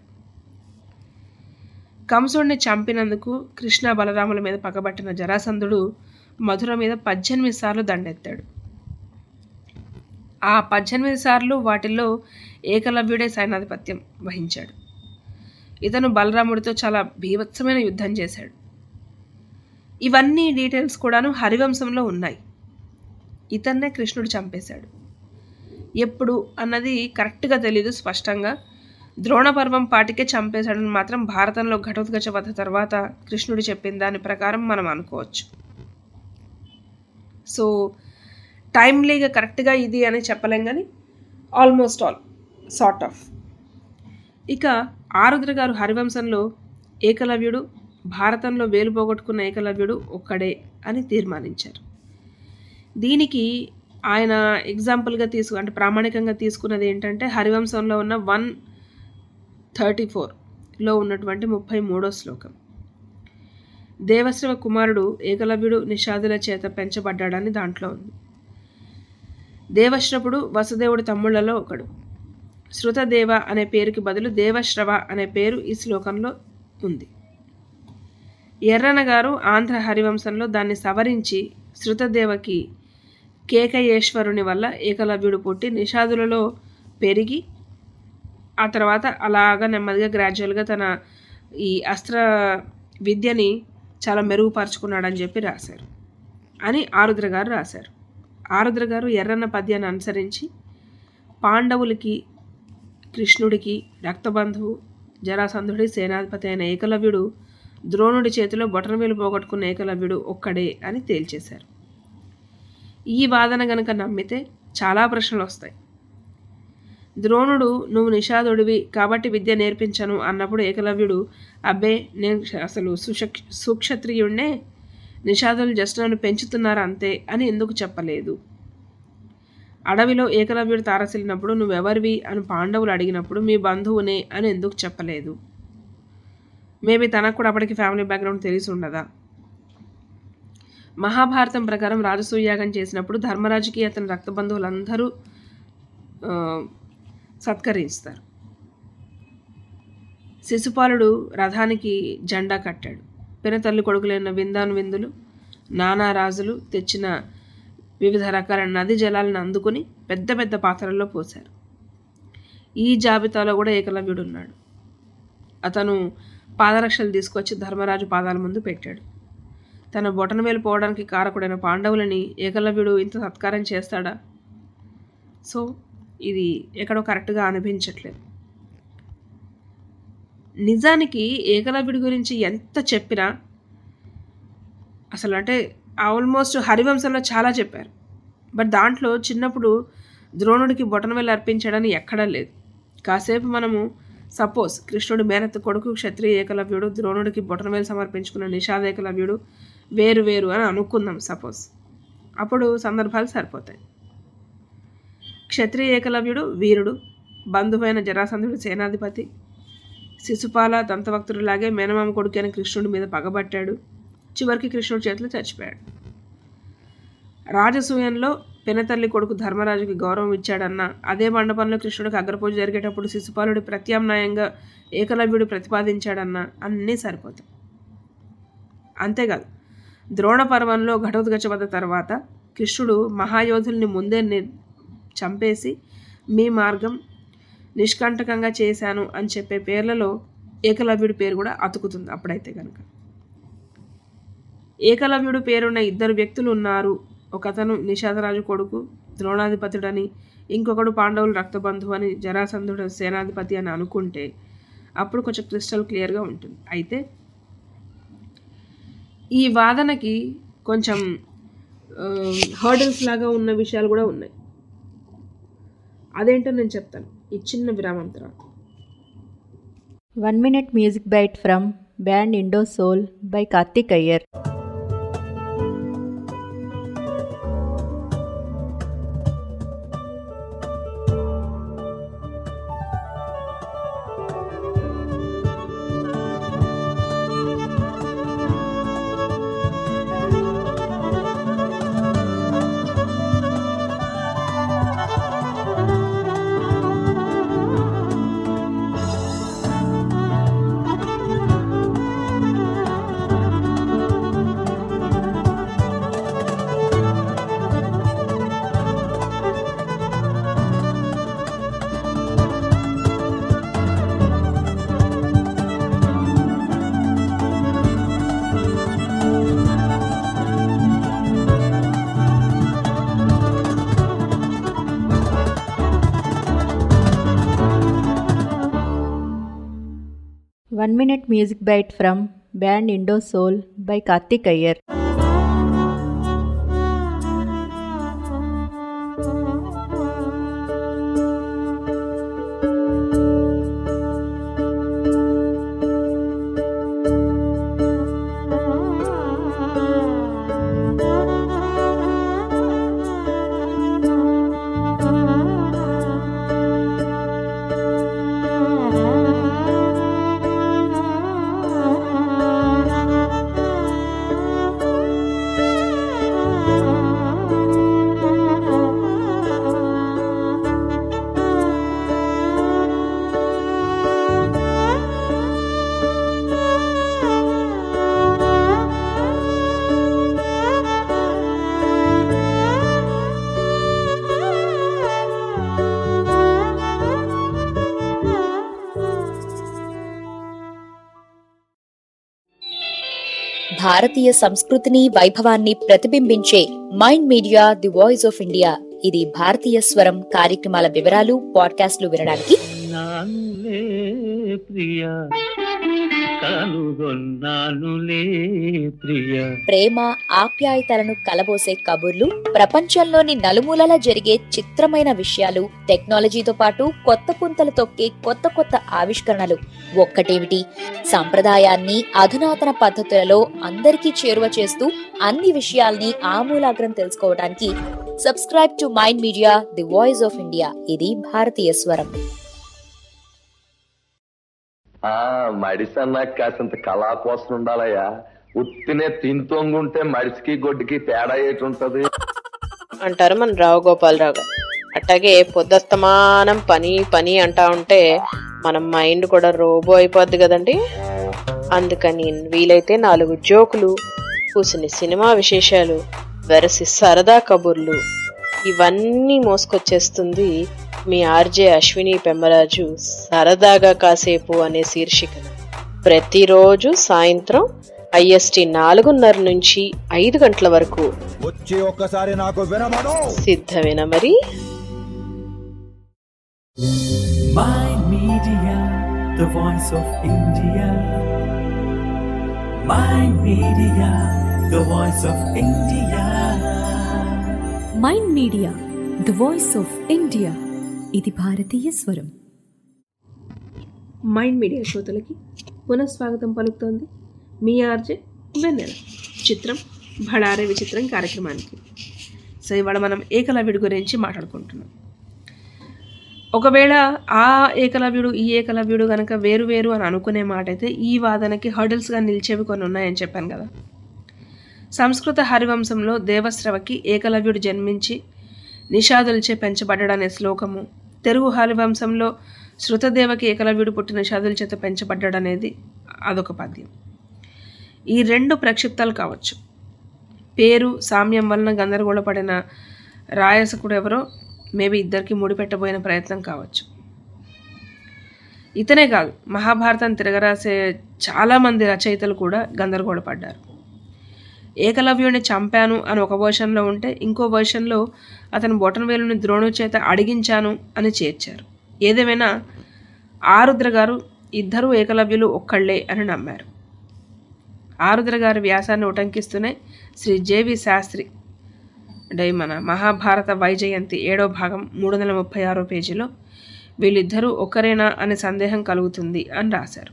కంసుడిని చంపినందుకు కృష్ణ బలరాముల మీద పగబట్టిన జరాసంధుడు మధుర మీద పద్దెనిమిది సార్లు దండెత్తాడు ఆ పద్దెనిమిది సార్లు వాటిల్లో ఏకలవ్యుడే సైనాధిపత్యం వహించాడు ఇతను బలరాముడితో చాలా భీభత్సమైన యుద్ధం చేశాడు ఇవన్నీ డీటెయిల్స్ కూడాను హరివంశంలో ఉన్నాయి ఇతన్నే కృష్ణుడు చంపేశాడు ఎప్పుడు అన్నది కరెక్ట్గా తెలీదు స్పష్టంగా ద్రోణపర్వం పాటికే చంపేశాడని మాత్రం భారతంలో ఘటోత్కచ వధ తర్వాత కృష్ణుడు చెప్పిన దాని ప్రకారం మనం అనుకోవచ్చు సో టైమ్లీగా కరెక్ట్గా ఇది అని చెప్పలేం కానీ ఆల్మోస్ట్ ఆల్ సార్ట్ ఆఫ్ ఇక ఆరుద్ర గారు హరివంశంలో ఏకలవ్యుడు భారతంలో వేలు పోగొట్టుకున్న ఏకలవ్యుడు ఒక్కడే అని తీర్మానించారు దీనికి ఆయన ఎగ్జాంపుల్గా తీసుకు అంటే ప్రామాణికంగా తీసుకున్నది ఏంటంటే హరివంశంలో ఉన్న వన్ థర్టీ ఫోర్లో ఉన్నటువంటి ముప్పై మూడో శ్లోకం దేవశ్రవ కుమారుడు ఏకలవ్యుడు నిషాదుల చేత పెంచబడ్డాడని దాంట్లో ఉంది దేవశ్రపుడు వసుదేవుడి తమ్ముళ్లలో ఒకడు శృతదేవ అనే పేరుకి బదులు దేవశ్రవ అనే పేరు ఈ శ్లోకంలో ఉంది ఎర్రన గారు ఆంధ్ర హరివంశంలో దాన్ని సవరించి శృతదేవకి కేకయేశ్వరుని వల్ల ఏకలవ్యుడు పుట్టి నిషాదులలో పెరిగి ఆ తర్వాత అలాగా నెమ్మదిగా గ్రాడ్యువల్గా తన ఈ అస్త్ర విద్యని చాలా మెరుగుపరుచుకున్నాడని చెప్పి రాశారు అని ఆరుద్ర గారు రాశారు ఆరుద్ర గారు ఎర్రన్న పద్యాన్ని అనుసరించి పాండవులకి కృష్ణుడికి రక్తబంధువు జరాసంధుడి సేనాధిపతి అయిన ఏకలవ్యుడు ద్రోణుడి చేతిలో బొటనవేలు పోగొట్టుకున్న ఏకలవ్యుడు ఒక్కడే అని తేల్చేశారు ఈ వాదన గనక నమ్మితే చాలా ప్రశ్నలు వస్తాయి ద్రోణుడు నువ్వు నిషాదుడివి కాబట్టి విద్య నేర్పించను అన్నప్పుడు ఏకలవ్యుడు అబ్బే నేను అసలు సుషక్ సుక్షత్రియుడినే నిషాదులు జస్ట్ నన్ను పెంచుతున్నారు అంతే అని ఎందుకు చెప్పలేదు అడవిలో ఏకలవ్యుడు తారసిల్లినప్పుడు నువ్వెవరివి అని పాండవులు అడిగినప్పుడు మీ బంధువునే అని ఎందుకు చెప్పలేదు మేబీ తనకు కూడా అప్పటికి ఫ్యామిలీ బ్యాక్గ్రౌండ్ తెలిసి ఉండదా మహాభారతం ప్రకారం రాజసూయాగం చేసినప్పుడు ధర్మరాజుకి అతని రక్త బంధువులందరూ ఆ, సత్కరిస్తారు శిశుపాలుడు రథానికి జెండా కట్టాడు పినతల్లి కొడుకులైన విందాను విందులు నానా రాజులు తెచ్చిన వివిధ రకాల నది జలాలను అందుకుని పెద్ద పెద్ద పాత్రల్లో పోశారు ఈ జాబితాలో కూడా ఏకలవ్యుడు ఉన్నాడు అతను పాదరక్షలు తీసుకొచ్చి ధర్మరాజు పాదాల ముందు పెట్టాడు తన బొటనవేలు పోవడానికి కారకుడైన పాండవులని ఏకలవ్యుడు ఇంత సత్కారం చేస్తాడా సో ఇది ఎక్కడో కరెక్ట్గా అనిపించట్లేదు నిజానికి ఏకలవ్యుడి గురించి ఎంత చెప్పినా అసలు అంటే ఆల్మోస్ట్ హరివంశంలో చాలా చెప్పారు బట్ దాంట్లో చిన్నప్పుడు ద్రోణుడికి బొటనవేలు అర్పించడని ఎక్కడా లేదు కాసేపు మనము సపోజ్ కృష్ణుడు మేనత్త కొడుకు క్షత్రియ ఏకలవ్యుడు ద్రోణుడికి బొటనవేలు సమర్పించుకున్న నిషాద ఏకలవ్యుడు వేరు వేరు అని అనుకుందాం సపోజ్ అప్పుడు సందర్భాలు సరిపోతాయి క్షత్రియ ఏకలవ్యుడు వీరుడు బంధువైన జరాసంధుడు సేనాధిపతి శిశుపాల దంతభక్తుడిలాగే మేనమామ కొడుకైన కృష్ణుడి మీద పగబట్టాడు చివరికి కృష్ణుడి చేతిలో చచ్చిపోయాడు రాజసూయంలో పెనతల్లి కొడుకు ధర్మరాజుకి గౌరవం ఇచ్చాడన్న అదే మండపంలో కృష్ణుడికి అగ్రపూజ జరిగేటప్పుడు శిశుపాలుడి ప్రత్యామ్నాయంగా ఏకలవ్యుడు ప్రతిపాదించాడన్న అన్నీ సరిపోతాయి అంతేకాదు ద్రోణ పర్వంలో ఘటోద్గచవద తర్వాత కృష్ణుడు మహాయోధుల్ని ముందే ని చంపేసి మీ మార్గం నిష్కంటకంగా చేశాను అని చెప్పే పేర్లలో ఏకలవ్యుడి పేరు కూడా అతుకుతుంది అప్పుడైతే కనుక ఏకలవ్యుడు పేరున్న ఇద్దరు వ్యక్తులు ఉన్నారు ఒకతను నిషాదరాజు కొడుకు ద్రోణాధిపతుడని ఇంకొకడు పాండవులు రక్తబంధువు అని జరాసంధుడు సేనాధిపతి అని అనుకుంటే అప్పుడు కొంచెం క్రిస్టల్ క్లియర్గా ఉంటుంది అయితే ఈ వాదనకి కొంచెం హర్డల్స్ లాగా ఉన్న విషయాలు కూడా ఉన్నాయి అదేంటో నేను చెప్తాను ఈ చిన్న విరామం తర్వాత one minute music bite from band Indo Soul by Karthik Iyer one minute music bite from band Indo Soul by Karthik Iyer భారతీయ సంస్కృతిని వైభవాన్ని ప్రతిబింబించే mind media the voice of India ఇది భారతీయ స్వరం కార్యక్రమాల వివరాలు పాడ్కాస్ట్లు వినడానికి నానులే ప్రియ కనుగొన్నానులే ప్రియ ప్రేమ ఆప్యాయతలను కలబోసే కబుర్లు ప్రపంచంలోని నలుమూలల జరిగే చిత్రమైన విషయాలు టెక్నాలజీతో పాటు కొత్త పుంతలు తొక్కే కొత్త కొత్త ఆవిష్కరణలు ఒక్కటేమిటి సంప్రదాయాన్ని అధునాతన పద్ధతులలో అందరికీ చేరువ చేస్తూ అన్ని విషయాల్ని ఆమూలాగ్రం తెలుసుకోవడానికి subscribe to mind media the voice of India ఇది భారతీయ స్వరం ఆ మడిసన్నా కాసింత కళా కోసం ఉండాలయ్యా ఉత్తినే తింతొంగుంటే మడిసికి గొడ్డుకి తేడా ఏటి ఉంటది అంటారు మన రావు గోపాలరావు గారు అట్లాగే పొద్దస్తమానం పని పని అంటా ఉంటే మన మైండ్ కూడా రోబో అయిపోద్ది కదండి అందుకని వీలైతే నాలుగు జోకులు కూసిన సినిమా విశేషాలు వెరసి సరదా కబుర్లు ఇవన్నీ మోసుకొచ్చేస్తుంది మీ ఆర్జే అశ్విని పెమ్మరాజు సరదాగా కాసేపు అనే శీర్షికన ప్రతిరోజు సాయంత్రం ఐఎస్టి నాలుగున్నర నుంచి ఐదు గంటల వరకు వచ్చి ఒక్కసారి నాకు వినమను సిద్ధమేనా మరి Mind Media, the voice of India. Mind Media, the voice of India. Mind media the voice of India ఇది భారతీయ స్వరం మైండ్ మీడియా శ్రోతలకి పునఃస్వాగతం పలుకుతోంది మీ ఆర్జే వెన్నెల చిత్రం భడారే విచిత్రం కార్యక్రమానికి సో ఇవాళ మనం ఏకలవ్యుడి గురించి మాట్లాడుకుంటున్నాం ఒకవేళ ఆ ఏకలవ్యుడు ఈ ఏకలవ్యుడు కనుక వేరు వేరు అని అనుకునే మాట అయితే ఈ వాదనకి హర్డిల్స్గా నిలిచేవి కొన్ని ఉన్నాయని చెప్పాను కదా సంస్కృత హరివంశంలో దేవశ్రవకి ఏకలవ్యుడు జన్మించి నిషాదులచే పెంచబడ్డాడనే శ్లోకము తెలుగు హరివంశంలో శృతదేవకి ఏకలవ్యుడు పుట్టి నిషాదుల చేత పెంచబడ్డాడనేది అదొక పద్యం ఈ రెండు ప్రక్షిప్తాలు కావచ్చు పేరు సామ్యం వలన గందరగోళపడిన రాయసకుడు ఎవరో మేబీ ఇద్దరికి ముడిపెట్టబోయిన ప్రయత్నం కావచ్చు ఇతనే కాదు మహాభారతం తిరగరాసే చాలామంది రచయితలు కూడా గందరగోళపడ్డారు ఏకలవ్యుడిని చంపాను అని ఒక వర్షన్లో ఉంటే ఇంకో వర్షన్లో అతను బొటనవేలుని ద్రోణు చేత అడిగించాను అని చేర్చారు ఏదేమైనా ఆరుద్ర గారు ఇద్దరు ఏకలవ్యులు ఒక్కళ్ళే అని నమ్మారు ఆరుద్ర గారి వ్యాసాన్ని ఉటంకిస్తూనే శ్రీ జేవి శాస్త్రి అంటే మన మహాభారత వైజయంతి ఏడో భాగం మూడు వందల ముప్పై ఆరో పేజీలో వీళ్ళిద్దరూ ఒకరేనా అనే సందేహం కలుగుతుంది అని రాశారు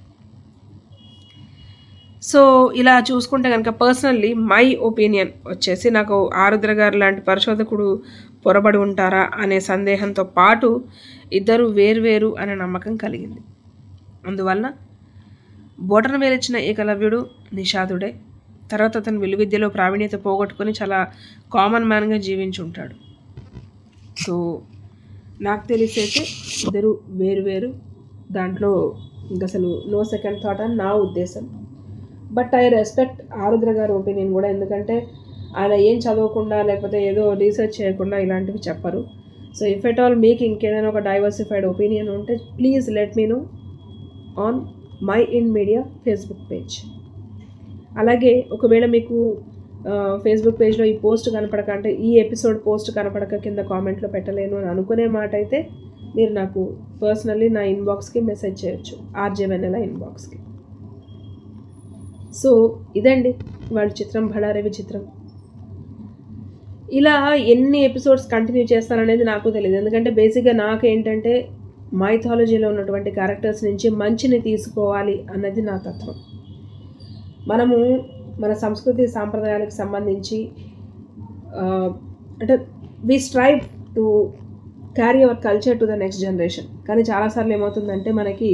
సో ఇలా చూసుకుంటే కనుక పర్సనల్లీ మై ఒపీనియన్ వచ్చేసి నాకు ఆరుద్ర గారు లాంటి పరిశోధకుడు పొరబడి ఉంటారా అనే సందేహంతో పాటు ఇద్దరు వేర్వేరు అనే నమ్మకం కలిగింది అందువలన బోటన వేలిచ్చిన ఏకలవ్యుడు నిషాదుడే తర్వాత అతను విలువిద్యలో ప్రావీణ్యత పోగొట్టుకొని చాలా కామన్ మ్యాన్గా జీవించి ఉంటాడు సో నాకు తెలిసైతే ఇద్దరు వేరు వేరు దాంట్లో ఇంకా అసలు నో సెకండ్ థాట్ అని నా ఉద్దేశం బట్ ఐ రెస్పెక్ట్ ఆరుద్ర గారి ఒపీనియన్ కూడా ఎందుకంటే ఆయన ఏం చదవకుండా లేకపోతే ఏదో రీసెర్చ్ చేయకుండా ఇలాంటివి చెప్పరు సో ఇఫ్ ఎట్ ఆల్ మీకు ఇంకేదైనా ఒక డైవర్సిఫైడ్ ఒపీనియన్ ఉంటే please let me know on mind media Facebook page అలాగే ఒకవేళ మీకు ఫేస్బుక్ పేజ్లో ఈ పోస్ట్ కనపడక అంటే ఈ ఎపిసోడ్ పోస్ట్ కనపడక కింద కామెంట్లో పెట్టలేను అని అనుకునే మాట అయితే మీరు నాకు పర్సనల్లీ నా ఇన్బాక్స్కి మెసేజ్ చేయొచ్చు ఆర్జే వెన్నెల ఇన్బాక్స్కి సో ఇదండి వాళ్ళ చిత్రం బళారవి చిత్రం ఇలా ఎన్ని ఎపిసోడ్స్ కంటిన్యూ చేస్తాననేది నాకు తెలియదు ఎందుకంటే బేసిక్గా నాకు ఏంటంటే మైథాలజీలో ఉన్నటువంటి క్యారెక్టర్స్ నుంచి మంచిని తీసుకోవాలి అన్నది నా తత్వం మనము మన సంస్కృతి సాంప్రదాయాలకు సంబంధించి ఆ, అంటే we strive to carry our culture to the next generation కానీ చాలాసార్లు ఏమవుతుందంటే మనకి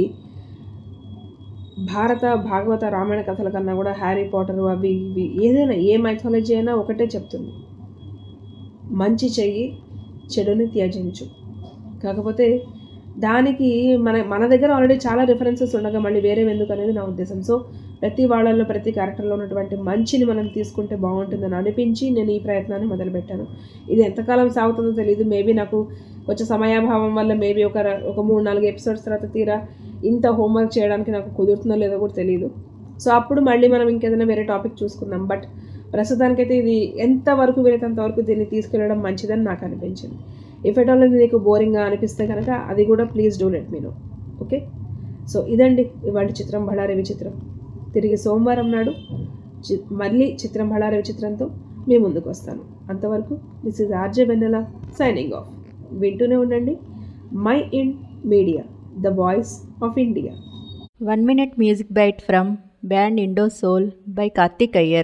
భారత భాగవత రామాయణ కథల కన్నా కూడా హ్యారీ పాటర్ అవి ఇవి ఏదైనా ఏ మైథాలజీ అయినా ఒకటే చెప్తుంది మంచి చెయ్యి చెడుని త్యజించు కాకపోతే దానికి మన మన దగ్గర ఆల్రెడీ చాలా రిఫరెన్సెస్ ఉండగా మళ్ళీ వేరే ఎందుకు అనేది నా ఉద్దేశం సో ప్రతి వాళ్ళల్లో ప్రతి క్యారెక్టర్లో ఉన్నటువంటి మంచిని మనం తీసుకుంటే బాగుంటుందని అనిపించి నేను ఈ ప్రయత్నాన్ని మొదలుపెట్టాను ఇది ఎంతకాలం సాగుతుందో తెలియదు మేబీ నాకు కొంచెం సమయాభావం వల్ల మేబీ ఒక ర- ఒక మూడు నాలుగు ఎపిసోడ్స్ తర్వాత తీరా ఇంత హోంవర్క్ చేయడానికి నాకు కుదురుతుందో లేదో కూడా తెలియదు సో అప్పుడు మళ్ళీ మనం ఇంకేదైనా వేరే టాపిక్ చూసుకుందాం బట్ ప్రస్తుతానికైతే ఇది ఎంతవరకు వీలైనంత వరకు దీన్ని తీసుకెళ్ళడం మంచిదని నాకు అనిపించింది ఇఫ్ ఎట్ ఆల్ ఇది నీకు బోరింగ్గా అనిపిస్తే కనుక అది కూడా please do let me know okay so ఇదండి ఇవాళ చిత్రం బళారే విచిత్రం తిరిగి సోమవారం నాడు చి- మళ్ళీ చిత్రం బళారే విచిత్రంతో మీ ముందుకు వస్తాను అంతవరకు this is RJ Vennela signing off వింటూనే ఉండండి mind media the voice of India One minute music bite from band Indo Soul by Karthik Iyer.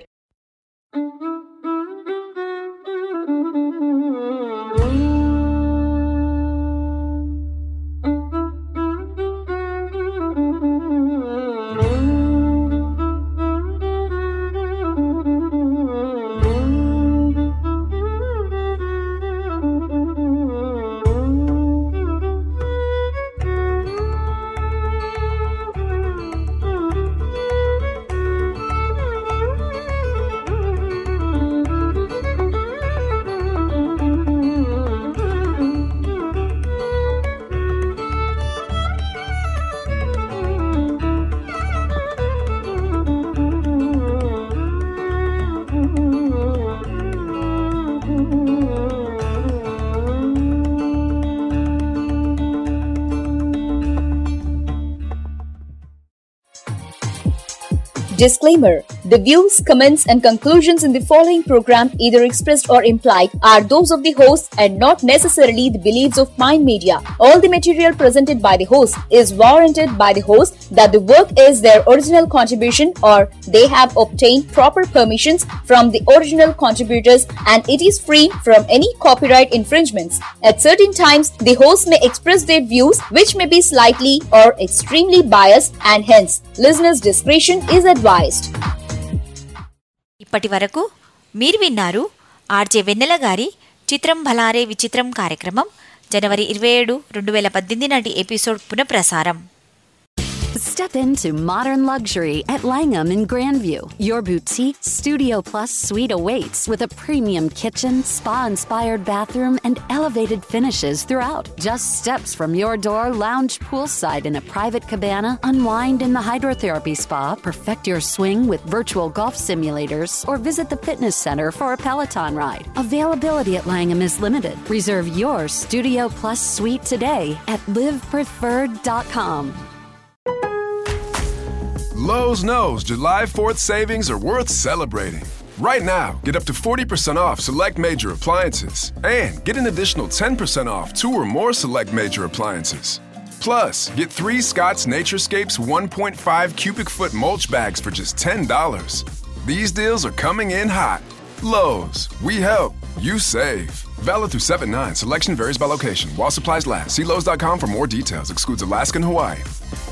Thank you. Disclaimer The views, comments, and conclusions in the following program, either expressed or implied, are those of the host and not necessarily the beliefs of Mind Media. All the material presented by the host is warranted by the host that the work is their original contribution or they have obtained proper permissions from the original contributors and it is free from any copyright infringements. At certain times, the host may express their views which may be slightly or extremely biased and hence listeners' discretion is advised. ఇప్పటి వరకు మీరు విన్నారు RJ వెన్నెల గారి చిత్రం భలారే విచిత్రం కార్యక్రమం జనవరి ఇరవై ఏడు రెండు వేల పద్దెనిమిది నాటి ఎపిసోడ్ పునఃప్రసారం Step into modern luxury at Langham in Grandview. Your boutique Studio Plus suite awaits with a premium kitchen, spa inspired bathroom, and elevated finishes throughout. Just steps from your door, lounge poolside in a private cabana, unwind in the hydrotherapy spa, perfect your swing with virtual golf simulators, or visit the fitness center for a Peloton ride. Availability at Langham is limited. Reserve your Studio Plus suite today at livepreferred.com. Lowe's knows July 4th savings are worth celebrating. Right now, get up to 40% off select major appliances and get an additional 10% off two or more select major appliances. Plus, get three Scott's Naturescapes 1.5 cubic foot mulch bags for just $10. These deals are coming in hot. Lowe's, we help, you save. Valid through 7 9. Selection varies by location. While supplies last, see Lowe's.com for more details. Excludes Alaska and Hawaii.